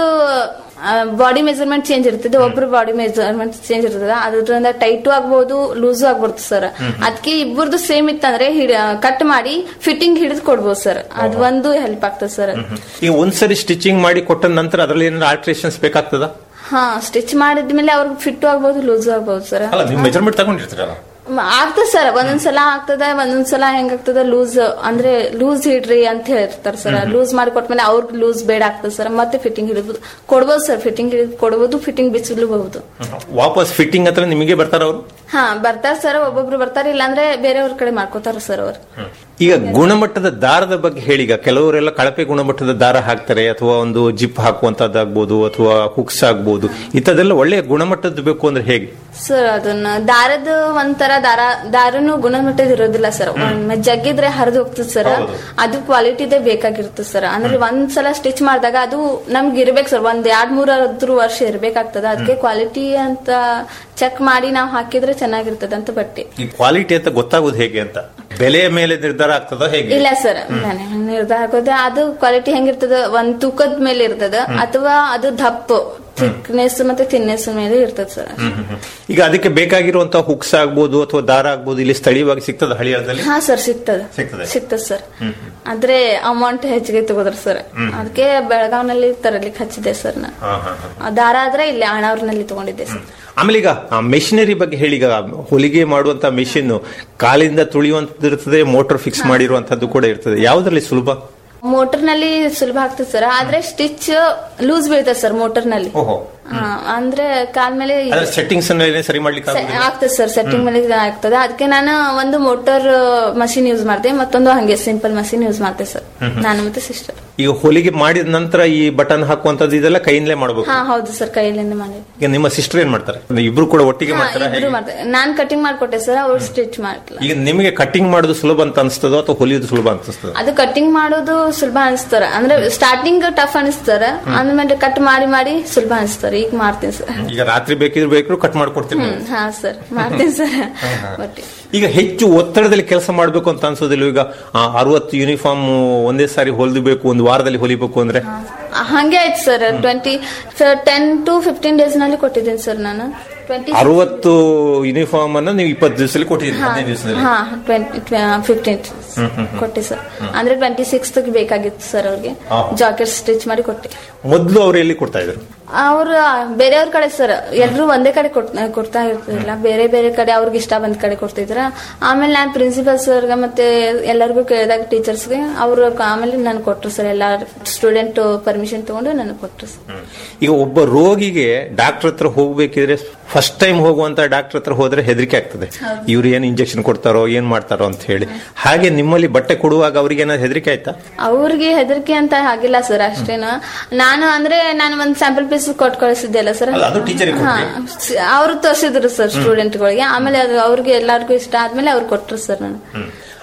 ಬಾಡಿ ಮೆಜರ್ಮೆಂಟ್ ಚೇಂಜ್ ಇರ್ತದೆ ಒಬ್ರು ಬಾಡಿ ಮೆಜರ್ಮೆಂಟ್ ಚೇಂಜ್ ಇರ್ತದೆ ಅದ್ರಿಂದ ಟೈಟು ಆಗ್ಬೋದು ಲೂಸು ಆಗ್ಬೋದು ಸರ್ ಅದಕ್ಕೆ ಇಬ್ಬರದು ಸೇಮ್ ಇತ್ತಂದ್ರೆ ಕಟ್ ಮಾಡಿ ಫಿಟ್ಟಿಂಗ್ ಹಿಡಿದು ಕೊಡ್ಬೋದು ಸರ್ ಅದು ಒಂದು ಹೆಲ್ಪ್ ಆಗ್ತದೆ ಸರ್ ಈಗ ಒಂದ್ಸರಿ ಸ್ಟಿಚಿಂಗ್ ಮಾಡಿ ಕೊಟ್ಟ ನಂತರ ಅದರಲ್ಲಿ ಏನಾದ್ರು ಆಲ್ಟ್ರೇಷನ್ಸ್ ಬೇಕಾಗ್ತದ ಹಾ ಸ್ಟಿಚ್ ಮಾಡಿದ್ಮೇಲೆ ಅವ್ರಿಗೆ ಫಿಟ್ ಆಗ್ಬೋದು ಲೂಸ್ ಆಗ್ಬೋದು ಸರ್ ಅಲ್ಲ ನೀವು ಮೆಜರ್ಮೆಂಟ್ ತಗೊಂಡಿರ್ತೀರಲ್ಲ ಆಗ್ತದೆ ಸರ್ ಒಂದೊಂದ್ಸಲ ಆಗ್ತದ ಒಂದೊಂದ್ಸಲ ಹೆಂಗಾಗ್ತದ ಲೂಸ್ ಅಂದ್ರೆ ಲೂಸ್ ಹಿಡ್ರಿ ಅಂತ ಹೇಳ್ತಾರೆ ಸರ್ ಲೂಸ್ ಮಾಡಿ ಕೊಟ್ಮೇಲೆ ಅವ್ರಿಗೆ ಲೂಸ್ ಬೇಡ ಆಗ್ತದೆ ಸರ್ ಮತ್ತೆ ಫಿಟ್ಟಿಂಗ್ ಹಿಡಿಬೋದು ಕೊಡ್ಬೋದು ಸರ್ ಫಿಟ್ಟಿಂಗ್ ಹಿಡಿದು ಕೊಡ್ಬೋದು ಫಿಟ್ಟಿಂಗ್ ಬಿಚ್ಚಲೂಬಹುದು ವಾಪಸ್ ಫಿಟ್ಟಿಂಗ್ ಹತ್ರ ನಿಮಗೆ ಬರ್ತಾರ ಅವರು ಹಾ ಬರ್ತಾರ ಸರ್ ಒಬ್ಬೊಬ್ರು ಬರ್ತಾರೆ ಇಲ್ಲಾಂದ್ರೆ ಬೇರೆಯವ್ರ ಕಡೆ ಮಾಡ್ಕೋತಾರ ಸರ್ ಅವ್ರು ಈಗ ಗುಣಮಟ್ಟದ ದಾರದ ಬಗ್ಗೆ ಹೇಳಿ ಈಗ ಕೆಲವರೆಲ್ಲ ಕಳಪೆ ಗುಣಮಟ್ಟದ ದಾರ ಹಾಕ್ತಾರೆ ಅಥವಾ ಒಂದು ಜಿಪ್ ಹಾಕುವಂತದ್ದಾಗ್ಬೋದು ಅಥವಾ ಹುಕ್ಸ್ ಆಗ್ಬೋದು ಇಂಥದ್ದೆಲ್ಲ ಒಳ್ಳೆಯ ಗುಣಮಟ್ಟದ ಬೇಕು ಅಂದ್ರೆ ಹೇಗೆ ಸರ್ ಅದನ್ನ ದಾರದ ಒಂಥರ ದಾರ ದಾರನು ಗುಣಮಟ್ಟದ ಇರೋದಿಲ್ಲ ಸರ್ ಒಮ್ಮೆ ಜಗ್ಗಿದ್ರೆ ಹರಿದು ಹೋಗ್ತದೆ ಸರ್ ಅದು ಕ್ವಾಲಿಟಿದೇ ಬೇಕಾಗಿರ್ತದೆ ಸರ್ ಅಂದ್ರೆ ಒಂದ್ಸಲ ಸ್ಟಿಚ್ ಮಾಡಿದಾಗ ಅದು ನಮ್ಗೆ ಇರ್ಬೇಕು ಸರ್ ಒಂದ್ ಎರಡ್ ಮೂರಾದ್ರೂ ವರ್ಷ ಇರ್ಬೇಕಾಗ್ತದ ಅದಕ್ಕೆ ಕ್ವಾಲಿಟಿ ಅಂತ ಚೆಕ್ ಮಾಡಿ ನಾವು ಹಾಕಿದ್ರೆ ಚೆನ್ನಾಗಿರ್ತದೆ ಅಂತ ಬಟ್ಟೆ ಈ ಕ್ವಾಲಿಟಿ ಅಂತ ಗೊತ್ತಾಗೋದು ಹೇಗೆ ಅಂತ ಬೆಲೆಯ ಮೇಲೆ ನಿರ್ಧಾರ ಆಗ್ತದ ಹೇಗೆ ಇಲ್ಲ ಸರ್ ನಿರ್ಧಾರ ಹಾಕೋದು ಅದು ಕ್ವಾಲಿಟಿ ಹೆಂಗಿರ್ತದ ಒಂದ್ ತೂಕದ ಮೇಲೆ ಇರ್ತದ ಅಥವಾ ಅದು ದಪ್ಪ ಥಿಕ್ನೆಸ್ ಮತ್ತೆ ಥಿನ್ನೆಸ್ ಮೇಲೆ ಇರ್ತದ ಸರ್ ಈಗ ಅದಕ್ಕೆ ಬೇಕಾಗಿರುವಂತಹ ಹುಕ್ಸ್ ಆಗ್ಬೋದು ಅಥವಾ ದಾರ ಆಗ್ಬೋದು ಇಲ್ಲಿ ಸ್ಥಳೀಯವಾಗಿ ಸಿಗ್ತದ ಹಳಿಯಾಳದಲ್ಲಿ ಹಾ ಸರ್ ಸಿಗ್ತದ ಸಿಗ್ತದೆ ಸಿಗ್ತದ ಸರ್ ಆದ್ರೆ ಅಮೌಂಟ್ ಹೆಚ್ಚಿಗೆ ತಗೋದ್ರ ಸರ್ ಅದಕ್ಕೆ ಬೆಳಗಾವ್ನಲ್ಲಿ ತರಲಿಕ್ಕೆ ಹಚ್ಚಿದೆ ಸರ್ ನಾನು ಹಾ, ಹಾ, ಹಾ. ಆ ದಾರ ಆದ್ರೆ ಇಲ್ಲಿ ಆಣಾವ್ರನಲ್ಲಿ ತಗೊಂಡಿದ್ದೆ ಸರ್ ಆಮೇಲೆ ಈಗ ಮೆಷಿನರಿ ಬಗ್ಗೆ ಹೇಳಿ ಈಗ ಹೊಲಿಗೆ ಮಾಡುವಂತ ಮೆಷಿನ್ ಕಾಲಿಂದ ತುಳಿಯುವಂತದ್ದು ಇರ್ತದೆ ಮೋಟರ್ ಫಿಕ್ಸ್ ಮಾಡಿರುವಂತದ್ದು ಕೂಡ ಇರ್ತದೆ ಯಾವ್ದ್ರಲ್ಲಿ ಸುಲಭ ಮೋಟರ್ ನಲ್ಲಿ ಸುಲಭ ಆಗ್ತದೆ ಸರ್ ಆದ್ರೆ ಸ್ಟಿಚ್ ಲೂಸ್ ಬೀಳ್ತದೆ ಸರ್ ಮೋಟರ್ ನಲ್ಲಿ ಓಹೋ ಹಾ, ಅಂದ್ರೆ ಕಾಲ್ ಮೇಲೆ ಅದ್ರ ಸೆಟ್ಟಿಂಗ್ಸ್ ಅನ್ನ ಸರಿ ಮಾಡ್ಲಿಕ್ಕೆ ಸೆ- ಆಗುದಿಲ್ಲ? ಆಗ್ತದೆ ಸರ್ ಸೆಟ್ಟಿಂಗ್ ಮೇಲೆ ಇದು ಆಗ್ತದೆ ಅದಕ್ಕೆ ನಾನು ಒಂದು ಮೋಟರ್ ಮಷಿನ್ ಯೂಸ್ ಮಾಡ್ದೆ ಮತ್ತೊಂದು ಹಂಗೆ ಸಿಂಪಲ್ ಮಷಿನ್ ಯೂಸ್ ಮಾಡ್ತೆ ಸರ್ ಹ್ಮ್ ಹ್ಮ್. ನಾನು ಮತ್ತೆ ಸಿಸ್ಟರ್ ಈಗ ಹೊಲಿಗೆ ಮಾಡಿದ ನಂತರ ಈ ಬಟನ್ ಹಾಕುವಂತದ್ದು ಇದೆಲ್ಲ ಕೈಯಿಂದಲೇ ಮಾಡಬೇಕು ಹಾ ಹೌದು ಸರ್ ಕೈಯಲ್ಲಿಂದ ಮಾಡಿ ಈಗ ನಿಮ್ಮ ಸಿಸ್ಟರ್ ಏನ್ ಮಾಡ್ತಾರೆ ಇಬ್ರು ಕೂಡ ಒಟ್ಟಿಗೆ ಹಾ ಮಾಡ್ತಾರೆ ಇಬ್ರು ಮಾಡ್ತಾರೆ ನಾನ್ ಕಟಿಂಗ್ ಮಾಡ್ಕೊಟ್ಟೆ ಸರ್ ಅವ್ರು ಸ್ಟಿಚ್ ಮಾಡ್ತಿಲ್ಲ ಈಗ ನಿಮಗೆ ಕಟ್ಟಿಂಗ್ ಮಾಡೋದು ಸುಲಭ ಅಂತ ಅನಿಸ್ತದೋ ಅಥವಾ ಹೊಲಿಯೋದು ಸುಲಭ ಅನಿಸ್ತದ ಅದು ಕಟಿಂಗ್ ಮಾಡೋದು ಸುಲಭ ಅನಿಸ್ತಾರ ಅಂದ್ರೆ ಸ್ಟಾರ್ಟಿಂಗ್ ಟಫ್ ಅನಿಸ್ತಾರ ಆಮೇಲೆ ಕಟ್ ಮಾಡಿ ಮಾಡಿ ಸುಲಭ ಅನಿಸ್ತಾರ ಈಗ ಮಾಡ್ತೀನಿ ಸರ್ ಈಗ ರಾತ್ರಿ ಬೇಕಿದ್ರೆ ಬೇಕು ಕಟ್ ಮಾಡ್ಕೊಡ್ತೀನಿ ಹ್ಮ್ ಹಾ ಸರ್ ಮಾಡ್ತೀನಿ ಸರ್ ಬಟ್ ಈಗ ಹೆಚ್ಚು ಒತ್ತಡದಲ್ಲಿ ಕೆಲಸ ಮಾಡಬೇಕು ಅಂತ ಅನ್ಸೋದಿಲ್ಲ ಈಗ ಆ, ಅರವತ್ತು ಯೂನಿಫಾರ್ಮ್ ಒಂದೇ ಸಾರಿ ಹೊಲಿಬೇಕು ಒಂದು ವಾರದಲ್ಲಿ ಹೊಲಿಬೇಕು ಅಂದ್ರೆ ಹಂಗೆ ಆಯ್ತು sir twenty ten to fifteen days ನಲ್ಲಿ ಕೊಟ್ಟಿದ್ದೀನಿ ಸರ್ ನಾನು ಟ್ವೆಂಟಿ ಅರವತ್ತು ಯೂನಿಫಾರ್ಮ್ ಅನ್ನ ನೀವು ಇಪ್ಪತ್ತು ದಿವಸದಲ್ಲಿ ಕೊಟ್ಟಿದ್ದೀರಿ ಹಾ ಹದಿನೈದು ದಿವಸದಲ್ಲಿ ಹಾ ಟ್ವೆಂಟಿ ಫಿಫ್ಟೀನ್ ಹ್ಮ್, ಹ್ಮ್, ಹ್ಮ್. ಕೊಟ್ಟೆ ಸರ್ ಅಂದ್ರೆ ಟ್ವೆಂಟಿ ಸಿಕ್ಸ್ ಬೇಕಾಗಿತ್ತು ಸರ್ ಅವ್ರಿಗೆ ಹಾ. ಜಾಕೆಟ್ ಸ್ಟಿಚ್ ಮಾಡಿ ಕೊಟ್ಟೆ ಮೊದಲು ಅವ್ರು ಎಲ್ಲಿ ಕೊಡ್ತಾ ಇದ್ರು ಅವ್ರ ಬೇರೆಯವ್ರ ಕಡೆ ಸರ್ ಎಲ್ರು ಒಂದೇ ಕಡೆ ಕೊಟ್- ಕೊಡ್ತಾ ಇರ್ತಿರ್ಲಿಲ್ಲ ಬೇರೆ ಬೇರೆ ಕಡೆ ಅವ್ರಿಗೆ ಇಷ್ಟ ಬಂದ ಕಡೆ ಕೊಡ್ತಿದ್ರ ಆಮೇಲೆ ನಾನು ಪ್ರಿನ್ಸಿಪಲ್ ಸರ್ಗೆ ಮತ್ತೆ ಎಲ್ಲರಿಗೂ ಕೇಳಿದಾಗ ಟೀಚರ್ಸ್ಗೆ ಅವ್ರು ಆಮೇಲೆ ನನ್ ಕೊಟ್ರು ಸರ್ ಎಲ್ಲ ಸ್ಟೂಡೆಂಟ್ ಪರ್ಮಿಷನ್ ತಗೊಂಡು ನನಗೆ ಕೊಟ್ರು ಸರ್ ಈಗ ಒಬ್ಬ ರೋಗಿಗೆ ಡಾಕ್ಟರ್ ಹತ್ರ ಹೋಗ್ಬೇಕಿದ್ರೆ ಫಸ್ಟ್ ಟೈಮ್ ಹೋಗುವಂತ ಡಾಕ್ಟರ್ ಹತ್ರ ಹೋದ್ರೆ ಹೆದರಿಕೆ ಆಗ್ತದೆ ಇವ್ರು ಏನ್ ಇಂಜೆಕ್ಷನ್ ಕೊಡ್ತಾರೋ ಏನ್ ಮಾಡ್ತಾರೋ ಅಂತ ಹೇಳಿ ಹಾಗೆ ನಿಮ್ಮಲ್ಲಿ ಬಟ್ಟೆ ಕೊಡುವಾಗ ಅವ್ರಿಗೆ ಏನಾದ್ರು ಹೆದರಿಕೆ ಆಯ್ತಾ ಅವ್ರಿಗೆ ಹೆದರಿಕೆ ಅಂತ ಆಗಿಲ್ಲ ಸರ್ ಅಷ್ಟೇನು ನಾನು ಅಂದ್ರೆ ನಾನು ಒಂದ್ ಸ್ಯಾಂಪಲ್ ಪೀಸ್ ಕೊಟ್ಟು ಕಳಿಸಿದ್ದೆ ಅಲ್ಲ ಸರ್ ಅಲ್ಲ, ಅದು teacher ಗೆ ಹಾ ಅವರು ತೋರಿಸಿದ್ರು ಸರ್ ಸ್ಟೂಡೆಂಟ್ಗಳಿಗೆ ಆಮೇಲೆ ಅದು ಅವ್ರಿಗೆ ಎಲ್ಲಾರ್ಗು ಇಷ್ಟ ಆದ್ಮೇಲೆ ಅವ್ರು ಕೊಟ್ರು ಸರ್ ನಾನು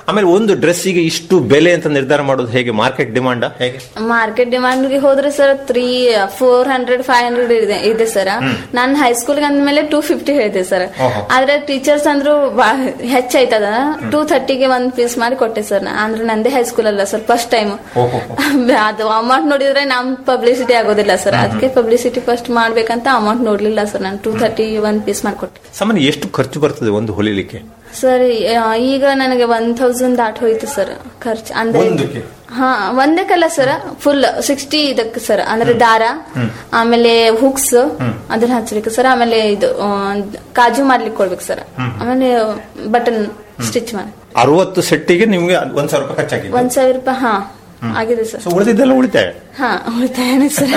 ಆಮೇಲೆ ಒಂದು ಡ್ರೆಸ್ಸಿಗೆ ಇಷ್ಟು ಬೆಲೆ ಅಂತ ನಿರ್ಧಾರ ಮಾಡೋದು ಹೇಗೆ ಮಾರ್ಕೆಟ್ ಡಿಮಾಂಡ್ ಹೇಗೆ ಮಾರ್ಕೆಟ್ ಡಿಮಾಂಡ್ ಗೆ ಹೋದ್ರೆ sir three four hundred five hundred ಇದೆ ಇದೆ ಸರ್ ನಾನು ಹೈಸ್ಕೂಲ್ ಅಂದ್ಮೇಲೆ ಟೂ ಫಿಫ್ಟಿ ಹೇಳಿದೆ ಸರ್ ಓಹೋ. ಆದ್ರೆ ಟೀಚರ್ಸ್ ಅಂದ್ರು ಬಾ- ಹೆಚ್ಚಾಯ್ತದ ಟೂ ಥರ್ಟಿಗೆ ಒಂದ್ ಪೀಸ್ ಮಾಡಿ ಕೊಟ್ಟೆ ಸರ್ ಅಂದ್ರೆ ನಂದೇ ಹೈಸ್ಕೂಲ್ ಅಲ್ಲ ಸರ್ ಫಸ್ಟ್ ಟೈಮ್ ಅದು ಅಮೌಂಟ್ ನೋಡಿದ್ರೆ ನಮ್ ಪಬ್ಲಿಸಿಟಿ ಆಗೋದಿಲ್ಲ ಸರ್ ಅದಕ್ಕೆ ಪಬ್ಲಿಸಿಟಿ ಫಸ್ಟ್ ಮಾಡ್ಬೇಕಂತ ಅಮೌಂಟ್ ನೋಡ್ಲಿಲ್ಲ ಸರ್ ನಾನು ಟೂ ಥರ್ಟಿ ಒಂದ್ ಪೀಸ್ ಮಾಡ್ಕೊಟ್ಟೆ ಸಾಮಾನ್ಯ ಎಷ್ಟು ಖರ್ಚು ಬರ್ತದೆ ಒಂದು ಹೊಲಿಲಿಕ್ಕೆ ಸರ್ ಈಗ ನನಗೆ ಒನ್ ತೌಸಂಡ್ ದಾಟ್ ಹೋಯ್ತು ಸರ್ ಖರ್ಚು ಅಂದ್ರೆ ಒಂದಕ್ಕೆ ಹಾ ಒಂದಕ್ಕಲ್ಲ ಸರ್ ಫುಲ್ ಸಿಕ್ಸ್ಟಿ ಇದಕ್ಕೆ ಸರ್ ಅಂದ್ರೆ ದಾರ ಆಮೇಲೆ ಹುಕ್ಸ್ ಅದನ್ನ ಹಚ್ಬೇಕು ಸರ್ ಆಮೇಲೆ ಇದು ಆ, ಕಾಜು ಮಾಡ್ಲಿಕ್ಕೆ ಕೊಡ್ಬೇಕು ಸರ್ ಆಮೇಲೆ ಬಟನ್ ಸ್ಟಿಚ್ ಮಾಡಿ ಅರವತ್ತು ಸೆಟ್ಟಿಗೆ ನಿಮ್ಗೆ ಒಂದ್ ಸಾವಿರ ರೂಪಾಯಿ ಖರ್ಚಾಗಿದೆ ಒಂದ್ ಸಾವಿರ ರೂಪಾಯಿ ಹಾ ಆಗಿದೆ ಸರ್ ಸೊ ಉಳಿದಿದ್ದೆಲ್ಲ ಉಳಿತಾಯ ಹಾ ಉಳಿತಾಯನೇ ಸರ್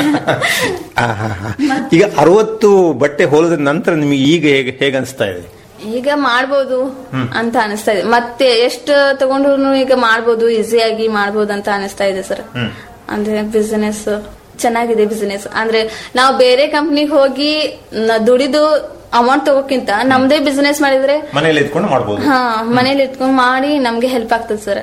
ಆ, ಹಾ, ಹಾ. ಈಗ ಅರವತ್ತು ಬಟ್ಟೆ ಹೋಲದ ನಂತರ ನಿಮಗೆ ಈಗ ಹೇಗೆ ಹೇಗೆ ಅನಿಸ್ತಾ ಇದೆ ಈಗ ಮಾಡ್ಬೋದು ಅಂತ ಅನಿಸ್ತಾ ಇದೆ ಮತ್ತೆ ಎಷ್ಟು ತಗೊಂಡ್ರು ಈಗ ಮಾಡ್ಬೋದು ಈಸಿಯಾಗಿ ಮಾಡ್ಬೋದು ಅಂತ ಅನಿಸ್ತಾ ಇದೆ ಸರ್ ಅಂದ್ರೆ ಬಿಸಿನೆಸ್ ಚೆನ್ನಾಗಿದೆ ಬಿಸಿನೆಸ್ ಅಂದ್ರೆ ನಾವು ಬೇರೆ ಕಂಪ್ನಿಗೆ ಹೋಗಿ ನ- ದುಡಿದು ಅಮೌಂಟ್ ತಗೋಕ್ಕಿಂತ ನಮ್ದೇ ಬಿಸಿನೆಸ್ ಮಾಡಿದ್ರೆ ಮನೇಲಿ ಇದ್ಕೊಂಡು ಮಾಡ್ಬೋದು ಹಾ ಮನೇಲಿ ಇಟ್ಕೊಂಡ್ ಮಾಡಿ ನಮ್ಗೆ ಹೆಲ್ಪ್ ಆಗ್ತದೆ ಸರ್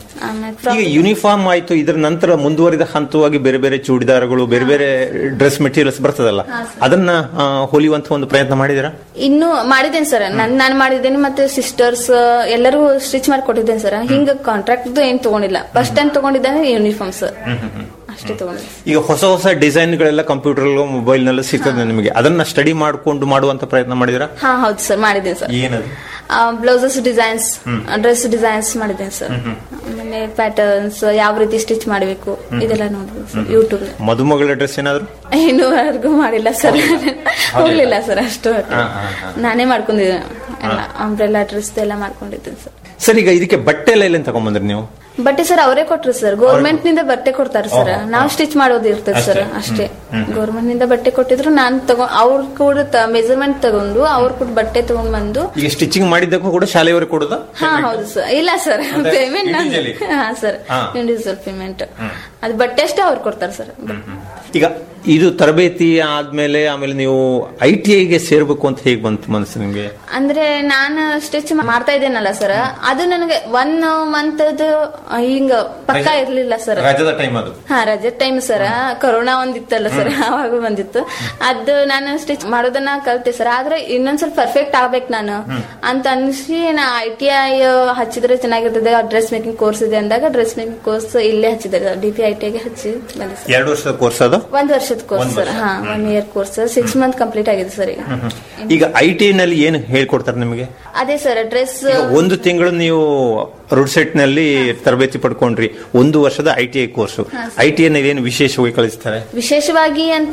ಆಮೇಲೆ ಈಗ ಯೂನಿಫಾರ್ಮ್ ಆಯ್ತು ಇದರ ನಂತರ ಮುಂದುವರಿದ ಹಂತವಾಗಿ ಬೇರೆ ಬೇರೆ ಚೂಡಿದಾರಗಳು ಬೇರೆ ಬೇರೆ ಡ್ರೆಸ್ ಮೆಟೀರಿಯಲ್ಸ್ ಬರ್ತದಲ್ಲ ಅದನ್ನ ಆ, ಹೊಲಿಯುವಂತ ಒಂದು ಪ್ರಯತ್ನ ಮಾಡಿದಿರಾ ಇನ್ನು ಮಾಡಿದ್ದೇನೆ ಸರ್ ನನ್ ನಾನು ಮಾಡಿದ್ದೇನೆ ಮತ್ತೆ ಸಿಸ್ಟರ್ಸ್ ಎಲ್ಲರೂ ಸ್ಟಿಚ್ ಮಾಡಿ ಕೊಟ್ಟಿದ್ದೇನೆ ಸರ್ ಹಿಂಗ ಕಾಂಟ್ರಾಕ್ಟ್ ಏನ್ ತಗೊಂಡಿಲ್ಲ ಫಸ್ಟ್ ಟೈಮ್ ತಗೊಂಡಿದ್ದಾನೆ ಯೂನಿಫಾರ್ಮ್ ಸರ್ ಅಷ್ಟೇ ತಗೊಂಡಿದ್ದೆ ಈಗ ಹೊಸ ಹೊಸ ಡಿಸೈನ್ ಗಳೆಲ್ಲ ಕಂಪ್ಯೂಟರ್ ಮೊಬೈಲ್ ನಲ್ಲಿ ಸಿಗ್ತದೆ ನಿಮಗೆ ಅದನ್ನ ಸ್ಟಡಿ ಮಾಡಿಕೊಂಡು ಮಾಡುವಂತ ಪ್ರಯತ್ನ ಮಾಡಿದಿರಾ ಹಾ ಹೌದು ಸರ್ ಮಾಡಿದ್ದೇನೆ ಸರ್ ಏನದು ಬ್ಲೌಸಸ್ ಡಿಸೈನ್ಸ್ ಹ್ಮ್. ಡ್ರೆಸ್ ಡಿಸೈನ್ಸ್ ಮಾಡಿದ್ದೇನೆ ಸರ್ ಆಮೇಲೆ ಪ್ಯಾಟರ್ನ್ಸ್ ಯಾವ ರೀತಿ ಸ್ಟಿಚ್ ಮಾಡಬೇಕು ಇದೆಲ್ಲ ನೋಡ್ಬೋದು ಸರ್ ಯೂಟ್ಯೂಬ್ ಮದುಮಗಳ ಡ್ರೆಸ್ ಏನಾದ್ರು ಇನ್ನೂವರೆಗೂ ಮಾಡಿಲ್ಲ ಸರ್ ಹೋಗ್ಲಿಲ್ಲ ಸರ್ ಅಷ್ಟು ನಾನೇ ಮಾಡ್ಕೊಂಡಿದ್ದೆ ಎಲ್ಲ ಅಂಬ್ರೆಲ್ಲಾ ಡ್ರೆಸ್ ಎಲ್ಲ ಮಾಡ್ಕೊಂಡಿದ್ದೇನೆ ಸರ್ ಸರ್ ಈಗ ಇದಕ್ಕೆ ಬಟ್ಟೆ ಎಲ್ಲ ಎಲ್ಲಿಂದ ತಗೊಂಬಂದ್ರಿ ನೀವು ಬಟ್ಟೆ ಸರ್ ಅವರೇ ಕೊಟ್ರು ಸರ್ ಗೌರ್ಮೆಂಟ್ ನಿಂದ ಬಟ್ಟೆ ಕೊಡ್ತಾರೆ ಸರ್ ಓಹೋ. ನಾವು ಸ್ಟಿಚ್ ಮಾಡೋದು ಇರ್ತದೆ ಸರ್ ಅಷ್ಟೇ. ಅಷ್ಟೇ ಹ್ಮ್. ಗೌರ್ಮೆಂಟ್ ನಿಂದ ಬಟ್ಟೆ ಕೊಟ್ಟಿದ್ರು ನಾನು ತಗೊ ಅವ್ರ ಕೂಡ ಮೆಜರ್ಮೆಂಟ್ ತಗೊಂಡು ಅವ್ರ ಕೂಡ ಬಟ್ಟೆ ತಗೊಂಡ್ ಬಂದು ಈಗ ಸ್ಟಿಚಿಂಗ್ ಮಾಡಿದ್ದಕ್ಕೂ ಕೂಡ ಶಾಲೆಯವರಿಗೆ ಕೊಡುದಾ ಹಾ ಹೌದು ಸರ್ ಇಲ್ಲ ಸರ್ ಮತ್ತೆ ಪೇಮೆಂಟ್ individually? ಹಾ ಸರ್ ಹಾ. ಇಂಡಿವಿಜುವಲ್ ಪೇಮೆಂಟ್ ಅದು ಬಟ್ಟೆ ಅಷ್ಟೇ ಅವ್ರು ಕೊಡ್ತಾರೆ ಸರ್ ಈಗ ಇದು ತರಬೇತಿ ಆದ್ಮೇಲೆ ಆಮೇಲೆ ನೀವು ಐ ಟಿ ಐಗೆ ಸೇರ್ಬೇಕು ಅಂತ ಹೇಗೆ ಬಂತು ಮನಸ್ಸು ನಿಮ್ಗೆ ಅಂದ್ರೆ ನಾನು ಸ್ಟಿಚ್ ಮಾಡ್ತಾ ಇದ್ದೇನಲ್ಲ ಸರ್ ಅದು ನನಗೆ ಒನ್ ಮಂತ್ ಹಿಂಗ ಪಕ್ಕ ಇರ್ಲಿಲ್ಲ ಸರ್ ರಾಜ್ಯದ ಟೈಮ್ ಅದು ಹಾ ರಜೆ ಟೈಮ್ ಸರ್ ಕೊರೋನಾ ಒಂದಿತ್ತಲ್ಲ ಸರ್ ಅವಾಗ ಬಂದಿತ್ತು ಅದು ನಾನು ಸ್ಟಿಚ್ ಮಾಡೋದನ್ನ ಕಲ್ತೆ ಸರ್ ಆದ್ರೆ ಇನ್ನೊಂದ್ ಸ್ವಲ್ಪ ಪರ್ಫೆಕ್ಟ್ ಆಗ್ಬೇಕು ನಾನು ಅಂತ ಅನ್ಸಿ ನಾ ಐ ಟಿ ಐ ಹಚ್ಚಿದ್ರೆ ಚೆನ್ನಾಗಿರ್ತದೆ ಡ್ರೆಸ್ ಮೇಕಿಂಗ್ ಕೋರ್ಸ್ ಇದೆ ಅಂದಾಗ ಡ್ರೆಸ್ ಮೇಕಿಂಗ್ ಕೋರ್ಸ್ ಇಲ್ಲೇ ಹಚ್ಚಿದ್ದಾರೆ ಡಿ ಪಿ ಐ ಟಿಗೆ ಹಚ್ಚಿ ಬಂದೆ ಸರ್ ಎರಡು ವರ್ಷದ ಕೋರ್ಸ್ ಅದು ಒಂದ್ ವರ್ಷದ ಕೋರ್ಸ್ ಒಂದ್ ಸರ್ ಹಾ one year course six month complete ಆಗಿದೆ ಸರ್ ಈಗ ಈಗ ಐ ಟಿ ಐ ನಲ್ಲಿ ಏನು ಹೇಳ್ಕೊಡ್ತಾರೆ ನಿಮಗೆ ಅದೇ ಸರ್ ಡ್ರೆಸ್ ಈಗ ಒಂದು ತಿಂಗಳು ನೀವು ರೋಡ್ ಸೆಟ್ ನಲ್ಲಿ ತರಬೇತಿ ಪಡ್ಕೊಂಡ್ರಿ ಒಂದು ವರ್ಷದ I T I course I T I ನಲ್ಲಿ ಏನು ವಿಶೇಷವಾಗಿ ಕಲಿಸ್ತಾರೆ ವಿಶೇಷವಾಗಿ ಅಂತ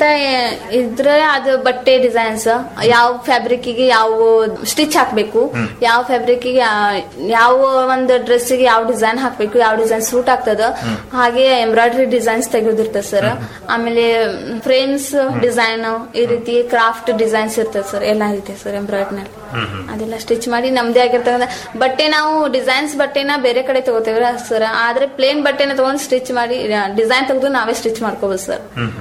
ಇದ್ರೆ ಅದು ಬಟ್ಟೆ ಡಿಸೈನ್ಸ್ ಯಾವ ಫ್ಯಾಬ್ರಿಕ್ ಗೆ ಯಾವ ಸ್ಟಿಚ್ ಹಾಕ್ಬೇಕು ಹ್ಮ್. ಯಾವ ಫ್ಯಾಬ್ರಿಕ್ ಗೆ ಯಾವ ಒಂದು ಡ್ರೆಸ್ ಗೆ ಯಾವ ಡಿಸೈನ್ ಹಾಕ್ಬೇಕು ಯಾವ ಡಿಸೈನ್ ಸೂಟ್ ಆಗ್ತದ ಹ್ಮ್. ಹಾಗೆ ಎಂಬ್ರಾಯ್ಡರಿ ಡಿಸೈನ್ಸ್ ತೆಗೆದಿರ್ತದೆ ಸರ್ ಆಮೇಲೆ ಫ್ರೇಮ್ಸ್ ಡಿಸೈನ್ ಈ ರೀತಿ ಕ್ರಾಫ್ಟ್ ಡಿಸೈನ್ಸ್ ಇರ್ತದೆ ಸರ್ ಎಲ್ಲ ಇದೆ ಸರ್ ಎಂಬ್ರಾಯ್ಡ್ರಿ ನಲ್ಲಿ ಅದೆಲ್ಲ ಸ್ಟಿಚ್ ಮಾಡಿ ನಮ್ದೇ ಆಗಿರ್ತಕ್ಕಂಥ ಬಟ್ಟೆ ನಾವು ಡಿಸೈನ್ಸ್ ಬಟ್ಟೆನ ಬೇರೆ ಕಡೆ ತಗೋತೇವ್ರ ಸರ್ ಆದ್ರೆ ಪ್ಲೇನ್ ಬಟ್ಟೆನ ತಗೊಂಡು ಸ್ಟಿಚ್ ಮಾಡಿ ಡಿಸೈನ್ ತೆಗೆದು ನಾವೇ ಸ್ಟಿಚ್ ಮಾಡ್ಕೋಬಹುದು ಸರ್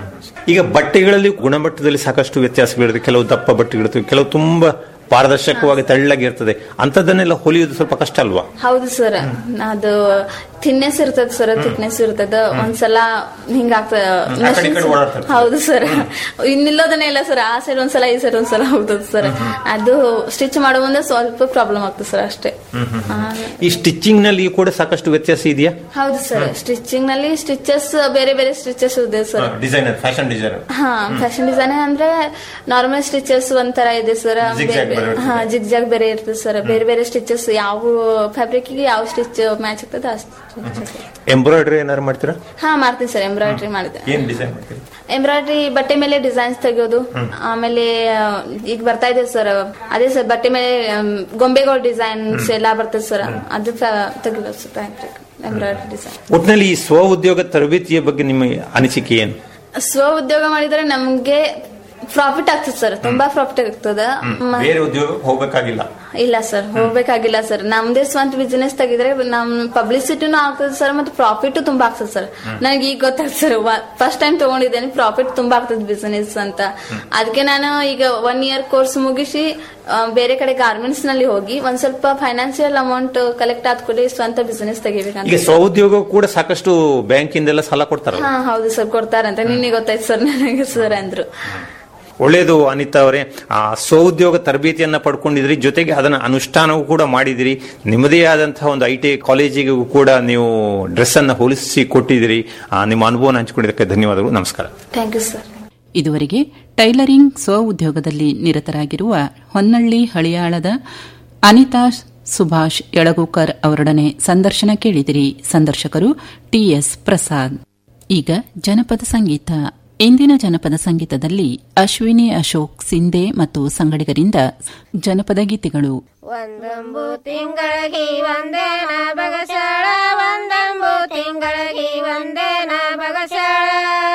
ಈಗ ಬಟ್ಟೆಗಳಲ್ಲಿ ಗುಣಮಟ್ಟದಲ್ಲಿ ಸಾಕಷ್ಟು ವ್ಯತ್ಯಾಸಗಳಿರುತ್ತೆ ಕೆಲವು ದಪ್ಪ ಬಟ್ಟೆಗಳಿರ್ತವೆ ಕೆಲವು ತುಂಬಾ ಪಾರದರ್ಶಕವಾಗಿ ತೆಳ್ಳಗಿರ್ತದೆ ಅಂತದನ್ನೆಲ್ಲ ಹೊಲಿಯೋದು ಸ್ವಲ್ಪ ಕಷ್ಟ ಅಲ್ವಾ ಹೌದು ಸರ್ ಅದು ಥಿನ್ನೆಸ್ ಇರ್ತದ ಸರ್ ಥಿಕ್ನೆಸ್ ಇರ್ತದ ಒಂದ್ಸಲ ಹಿಂಗಾಗ್ತದ ಆ ಕಡೆ ಈ ಕಡೆ ಓಡಾಡ್ತಿರ್ತದೆ. ಹೌದು ಸರ್ ಇನ್ನಿಲ್ಲೋದನ್ನೇ ಇಲ್ಲ ಸರ್ ಆ ಸೈಡ್ ಒಂದ್ಸಲ ಈ ಸೈಡ್ ಒಂದ್ಸಲ ಹೋಗ್ತದ ಸರ್ ಅದು ಸ್ಟಿಚ್ ಮಾಡೋ ಮುಂದೆ ಸ್ವಲ್ಪ ಪ್ರಾಬ್ಲಮ್ ಆಗ್ತದೆ ಸರ್ ಅಷ್ಟೇ ಆ, ಈ ಸ್ಟಿಚಿಂಗ್ ನಲ್ಲಿ ಕೂಡ ಸಾಕಷ್ಟು ವ್ಯತ್ಯಾಸ ಇದೆಯಾ ಹೌದು ಸರ್ ಸ್ಟಿಚಿಂಗ್ ನಲ್ಲಿ ಸ್ಟಿಚಸ್ ಬೇರೆ ಬೇರೆ ಸ್ಟಿಚಸ್ ಇದೆ ಸರ್ ಡಿಸೈನರ್ ಫ್ಯಾಷನ್ ಡಿಸೈನರ್ ಹಾ ಫ್ಯಾಷನ್ ಡಿಸೈನ್ ಅಂದ್ರೆ ನಾರ್ಮಲ್ ಸ್ಟಿಚಸ್ ಒಂಥರ ಇದೆ ಸರ್ Zigzag ಬೇರೆ ಇರ್ತದೆ. ಹಾ ಜಿಗ್ ಜಾಗ್ ಬೇರೆ ಇರ್ತದೆ ಸರ್ ಬೇರೆ ಬೇರೆ ಸ್ಟಿಚಸ್ ಯಾವ ಫ್ಯಾಬ್ರಿಕ್ ಗೆ ಯಾವ ಸ್ಟಿಚ್ ಮ್ಯಾಚ್ ಆಗ್ತದೆ ಆ stitches. ಎಂಬ್ರಾಯ್ಡರಿ ಏನಾದ್ರು ಮಾಡ್ತೀರಾ ಹಾ ಮಾಡ್ತೀನಿ ಸರ್ ಎಂಬ್ರಾಯ್ಡ್ರಿ ಮಾಡಿದೆ ಏನ್ ಡಿಸೈನ್ ಮಾಡ್ತೀರಾ ಎಂಬ್ರಾಯ್ಡ್ರಿ ಬಟ್ಟೆ ಮೇಲೆ ಡಿಸೈನ್ಸ್ ತೆಗೆಯೋದು ಆಮೇಲೆ ಆ, ಈಗ ಬರ್ತಾ ಇದೆ ಸರ್ ಅದೇ ಸರ್ ಬಟ್ಟೆ ಮೇಲೆ ಆಮ್, ಗೊಂಬೆಗಳ ಡಿಸೈನ್ಸ್ ಎಲ್ಲ ಬರ್ತದೆ ಸರ್ ಅದು ಫ- ತೆಗಿಬೋದು ಸರ್ ಎಂಬ್ರಾಯ್ಡ್ರಿ ಡಿಸೈನ್ ಒಟ್ಟಿನಲ್ಲಿ ಈ ಸ್ವ ಉದ್ಯೋಗ ತರಬೇತಿಯ ಬಗ್ಗೆ ನಿಮ್ಮ ಅನಿಸಿಕೆ ಏನು ಸ್ವ ಉದ್ಯೋಗ ಮಾಡಿದ್ರೆ ನಮ್ಗೆ ಪ್ರಾಫಿಟ್ ಆಗ್ತದೆ ಸರ್ ತುಂಬಾ ಪ್ರಾಫಿಟ್ ಆಗ್ತದ ಮ- ಬೇರೆ ಉದ್ಯೋಗ ಹೋಗ್ಬೇಕಾಗಿಲ್ಲ ಇಲ್ಲ ಸರ್ ಹೋಗ್ಬೇಕಾಗಿಲ್ಲ ಸರ್ ನಮ್ದೇ ಸ್ವಂತ ಬಿಸಿನೆಸ್ ತೆಗಿದ್ರೆ ನಮ್ ಪಬ್ಲಿಸಿಟಿನೂ ಆಗ್ತದೆ ಸರ್ ಮತ್ತೆ ಪ್ರಾಫಿಟ್ ತುಂಬಾ ಆಗ್ತದೆ ಸರ್ ನನಗೆ ಈಗ ಗೊತ್ತಾಗ್ತದೆ ಸರ್ ಫಸ್ಟ್ ಟೈಮ್ ತಗೊಂಡಿದ್ದೇನೆ ಪ್ರಾಫಿಟ್ ತುಂಬಾ ಆಗ್ತದೆ ಬಿಸಿನೆಸ್ ಅಂತ ಅದಕ್ಕೆ ನಾನು ಈಗ ಒನ್ ಇಯರ್ ಕೋರ್ಸ್ ಮುಗಿಸಿ ಆ, ಬೇರೆ ಕಡೆ ಗಾರ್ಮೆಂಟ್ಸ್ ನಲ್ಲಿ ಹೋಗಿ ಒಂದ್ ಸ್ವಲ್ಪ ಫೈನಾನ್ಸಿಯಲ್ ಅಮೌಂಟ್ ಕಲೆಕ್ಟ್ ಆದ ಕೂಡಲೇ ಸ್ವಂತ ಬಿಸಿನೆಸ್ ಈಗ ತೆಗಿಬೇಕಂತ ಸ್ವಉದ್ಯೋಗ ಕೂಡ ಸಾಕಷ್ಟು ಬ್ಯಾಂಕಿಂದೆಲ್ಲ ಸಾಲ ಕೊಡ್ತಾರಲ್ಲ ಹಾ ಹೌದು ಸರ್ ಕೊಡ್ತಾರಂತ ನಿನ್ನೆ ಗೊತ್ತಾಯ್ತು ಸರ್ ನನಗೆ ಸರ್ ಅಂದ್ರು ಒಳ್ಳೇದು ಅನಿತಾ ಅವರೇ ಆ ಸ್ವಉದ್ಯೋಗ ತರಬೇತಿಯನ್ನ ಪಡ್ಕೊಂಡಿದ್ರಿ ಜೊತೆಗೆ ಅದನ್ನ ಅನುಷ್ಠಾನವೂ ಕೂಡ ಮಾಡಿದಿರಿ ನಿಮ್ಮದೇ ಆದಂತಹ ಒಂದು ಐ ಟಿ ಕಾಲೇಜಿಗೂ ಕೂಡ ನೀವು ಡ್ರೆಸ್ ಅನ್ನ ಹೋಲಿಸಿ ಕೊಟ್ಟಿದ್ದೀರಿ ಆ, ನಿಮ್ಮ ಅನುಭವನ ಹಂಚಿಕೊಂಡಿದ್ದಕ್ಕೆ ಧನ್ಯವಾದಗಳು ನಮಸ್ಕಾರ ಥ್ಯಾಂಕ್ ಯು ಸರ್ ಇದುವರೆಗೆ ಟೈಲರಿಂಗ್ ಸ್ವ ಉದ್ಯೋಗದಲ್ಲಿ ನಿರತರಾಗಿರುವ ಹೊನ್ನಳ್ಳಿ ಹಳಿಯಾಳದ ಅನಿತಾ ಸುಭಾಷ್ ಯಳಗೂಕರ್ ಅವರೊಡನೆ ಸಂದರ್ಶನ ಕೇಳಿದಿರಿ ಸಂದರ್ಶಕರು ಟಿಎಸ್ ಪ್ರಸಾದ್ ಈಗ ಜನಪದ ಸಂಗೀತ ಇಂದಿನ ಜನಪದ ಸಂಗೀತದಲ್ಲಿ ಅಶ್ವಿನಿ ಅಶೋಕ್ ಸಿಂಧೆ ಮತ್ತು ಸಂಗಡಿಗರಿಂದ ಜನಪದ ಗೀತೆಗಳು ಒಂದಂಬು ತಿಂಗಳಗಿ ಒಂದೇನ ಬಗಸಾಳ ಒಂದಂಬು ತಿಂಗಳಗಿ ಒಂದೇನ ಬಗಸಾಳ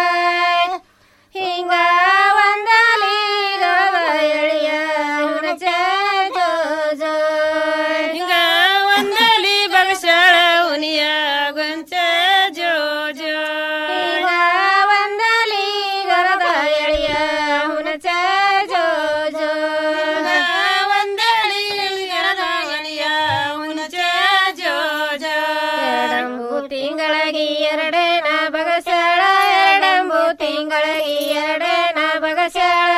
ಹಿಂಗ ಒಂದಲಿ ಗವ ಎಳಿಯ ಹುಣಚ ಜೋ ಜೋ ಹಿಂಗ ಒಂದಲಿ ಬಗಸಾಳ ಉನಿಯ ಗೊಂಚ ಜೋ ಜೋ ಹಿಂಗ ಒಂದಲಿ ಗರದ ಎಳಿಯ ಹುಣಚ ಜೋ ಜೋ ಒಂದಲಿ ಗರದ ಎಳಿಯ ಹುಣಚ ಜೋ ಜೋ ಎರಡಂಬು ತಿಂಗಳಗಿ ಎರಡೇನ ಬಗಸಾಳ ಎರಡಂಬು ತಿಂಗಳಗಿ ಎರಡೇನ ಬಗಸಾಳ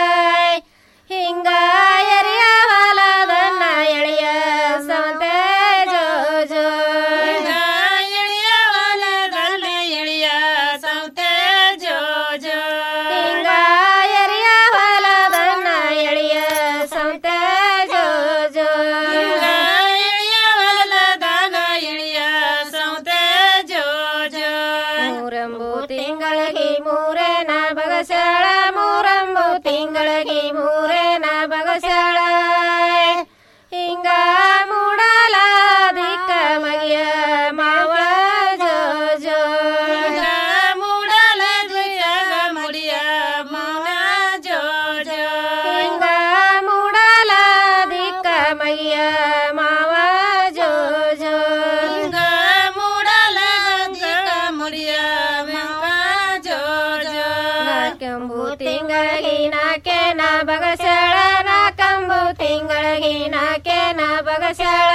ಹಿಂಗ ಎರಿಯ ಹೊಲದನ್ನ ಎಳೆಯ ಸವಂತ ಜೋ ಜೋ ಹಿಂಗ ಎಳೆಯ ಹೊಲದನ್ನ ಎಳೆಯ ಸವಂತ ಜೋ ಜೋ ಹಿಂಗ ಎರಿಯ ಹೊಲದನ್ನ ಎಳೆಯ ಸವಂತ ಜೋ ಜೋ ಹಿಂಗ ಎಳೆಯ ಹೊಲದನ್ನ ಎಳೆಯ ಸವಂತ ಜೋ ಜೋ ಮೂರಂಬು ತಿಂಗಳಗಿ ಮೂರೇನ ಬಗಸಾಳ ಮೂರಂಬು ತಿಂಗಳಗಿ ಮೂರೇನ ಬಗಸಾಳ ಹಿಂಗ ಮೂಡಲ ದಿಕ್ಕ ಮಗಿಯ ಮಾವ ಜೋ ಜೋ ಹಿಂಗ ಮೂಡಲ ದ್ವಿಯ ಮುಡಿಯ ಮಾವ ಜೋ ಜೋ ಹಿಂಗ ಮೂಡಲ ದಿಕ್ಕ ಮಗಿಯ ಮಾವ ಜೋ ಜೋ ಹಿಂಗ ಮೂಡಲ ದಿಕ್ಕ ಮುಡಿಯ ಮಾವ ಜೋ ಜೋ ನಾಕೆಂಬು ತಿಂಗಳಗಿ ನಾಕೇನ ಬಗಸಳ ನಾಕಂಬು ತಿಂಗಳಗಿ ನಾಕೇನ ಬಗಸಳ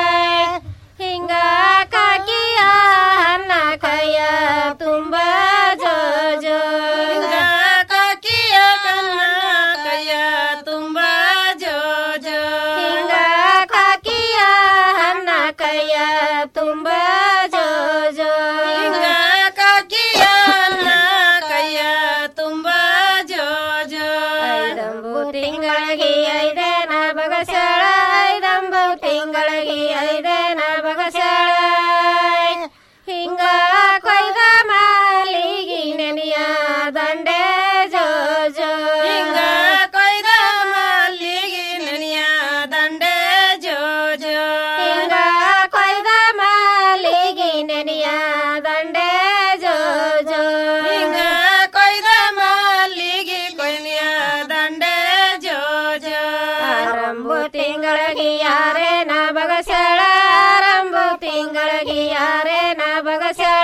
ಹಿಂಗ ಕಾಕಿಯ ಹನ್ನ ಕೈಯ ತುಂಬ ಜೋ ಜೋ ಹಿಂಗ ಕಾಕಿಯ ಕನ್ನ ಕೈಯ ತುಂಬ ಜೋ ಜೋ ಹಿಂಗ ಕಾಕಿಯ ಹನ್ನ ಕೈಯ ತುಂಬ ಜೋ ಜೋ ಹಿಂಗ ಕಾಕಿಯ ಹನ್ನ ಕೈಯ ತುಂಬ ಜೋ ಜೋ ಐದಂಬು ತಿಂಗಳಗಿ ಐದೇನ ಬಗಸಳ ಐದಂಬು ತಿಂಗಳಗಿ ಐದೇನ ಬಗಸಳ ಹಿಂಗ ಕೊಯ್ದ ಮಾಲಿಗಿ ನೆನೆಯ ದಂಡೆ ಜೋ ಜೋ ಹಿಂಗ ಕೊಯ್ದ ಮಾಲಿಗಿ ನೆನೆಯ ದಂಡೆ ಜೋ ಜೋ ಹಿಂಗ ಕೊಯ್ದ ಮಾಲಿಗಿ ನೆನೆಯ ದಂಡೆ ಜೋ ಜೋ ಹಿಂಗ ಕೊಯ್ದ ಮಾಲಿಗಿ ಕೊಯ್ನೆಯ ದಂಡೆ ಜೋ ಜೋ ಆರಂಭು ತಿಂಗಳಗಿ ಯಾರೇನ ಬಗಸಳ ಆರಂಭು ತಿಂಗಳಗಿ ಯಾರೇನ ಬಗಸಳ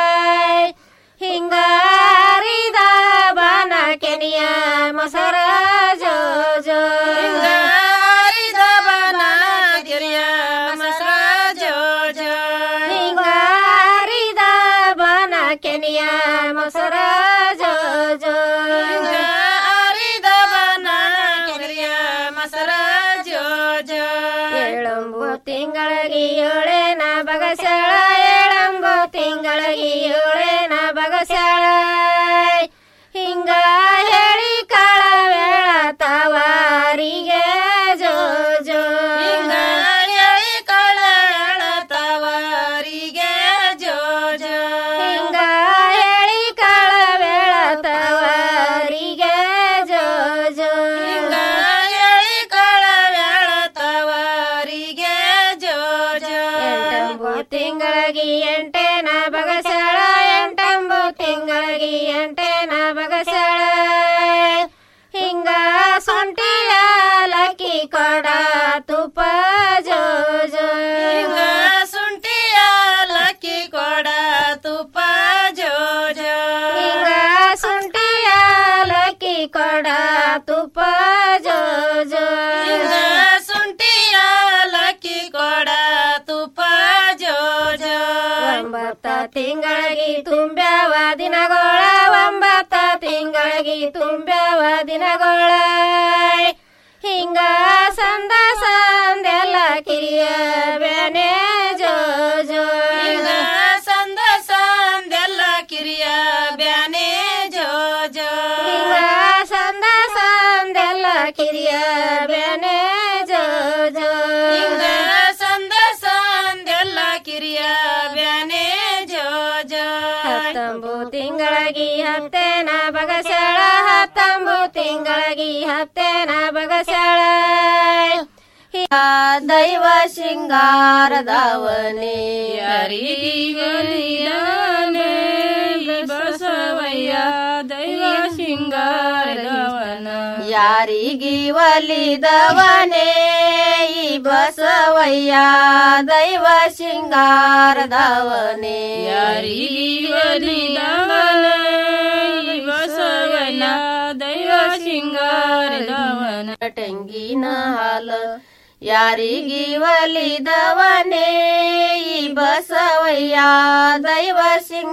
ಹಿಂಗ ಹರಿದ ಬಾನ ಕೆನಿಯ ಮೊಸರ ಜೋ ಜೋ ಹಿಂಗ ಹರಿದ ಬಾನ ಕೆನಿಯ ಮೊಸರ ಜೋ ಜೋ ಹಿಂಗ ಹರಿದ ಬಾನ ಕೆನಿಯ ಮೊಸರ ಜೋ ಜೋ ಹಿಂಗ ಹರಿದ ಬಾನ ಕೆನಿಯ ಮೊಸರ ಜೋ ಜೋ ಏಳಂಬು ತಿಂಗಳಗಿ ಏಳೇನ ಬಗಸಳ ಏಳಂಬು ತಿಂಗಳಗಿ ಏಳೇನ ಬಗಸಳ ಹಿಂಗ ಹೇಳಿ ಕಾಳ ವೇಳ ತವಾರಿಗೆ ಜೋ ಜೋ ಹಿಂಗ ಹೇಳಿ ಕಾಳ ವೇಳ ತವಾರಿಗೆ ಜೋ ಜೋ ಹಿಂಗ ಹೇಳಿ ಕಾಳ ತಿಂಗಳಗಿ ತುಂಬ್ಯಾವ ದಿನಗೋಳ ಒಂಬತ್ತ ತಿಂಗಳಗಿ ತುಂಬ್ಯಾವ ದಿನಗೋಳ ಹಿಂಗ ಸಂದ ಸಂದೆಲ್ಲ ಕಿರಿಯ ಬ್ಯಾನೆ ಜೋ ಜೋ ಹಿಂಗ ಸಂದ ಸಂದೆಲ್ಲ ಕಿರಿಯ ಬ್ಯಾನೆ ಜೋ ಜೋ ಹಿಂಗ ಸಂದ ಸಂದೆಲ್ಲ ಕಿರಿಯ ಬ್ಯಾನೆ ಜೋ ಜೋ ಹಿಂಗ ಸಂದ ಸಂದೆಲ್ಲ ಕಿರಿಯ ಬ್ಯಾನೆ ಜೋ ಜೋ ಹತ್ತಂಬು ತಿಂಗಳಗಿ ಹತ್ತೇನ ಬಗಸಳ ಹತ್ತಂಬು ತಿಂಗಳಗಿ ಹತ್ತೇನ ಬಗಸಳ ದೈವ ಶೃಂಗಾರದವನೇ ಯಾರಿಗಲಿಯಾನೆ ಬಸವಯ್ಯ ದೈವ ಶೃಂಗಾರದವನ ಯಾರಿಗಿ ಒಲಿದವನೇ ಈ ಬಸವಯ್ಯ ದೈವ ಶೃಂಗಾರದವನೇ ಯಾರಿಗಿ ಒಲಿದವನ ಬಸವಯ್ಯ ದೈವ ಶೃಂಗಾರದವನ ಟಂಗಿನ ಹಾಲ ಯಾರಿಗಿ ಒಲಿದವನೇ ಈ ಬಸವಯ್ಯ ದೈವ ಸಿಂಗ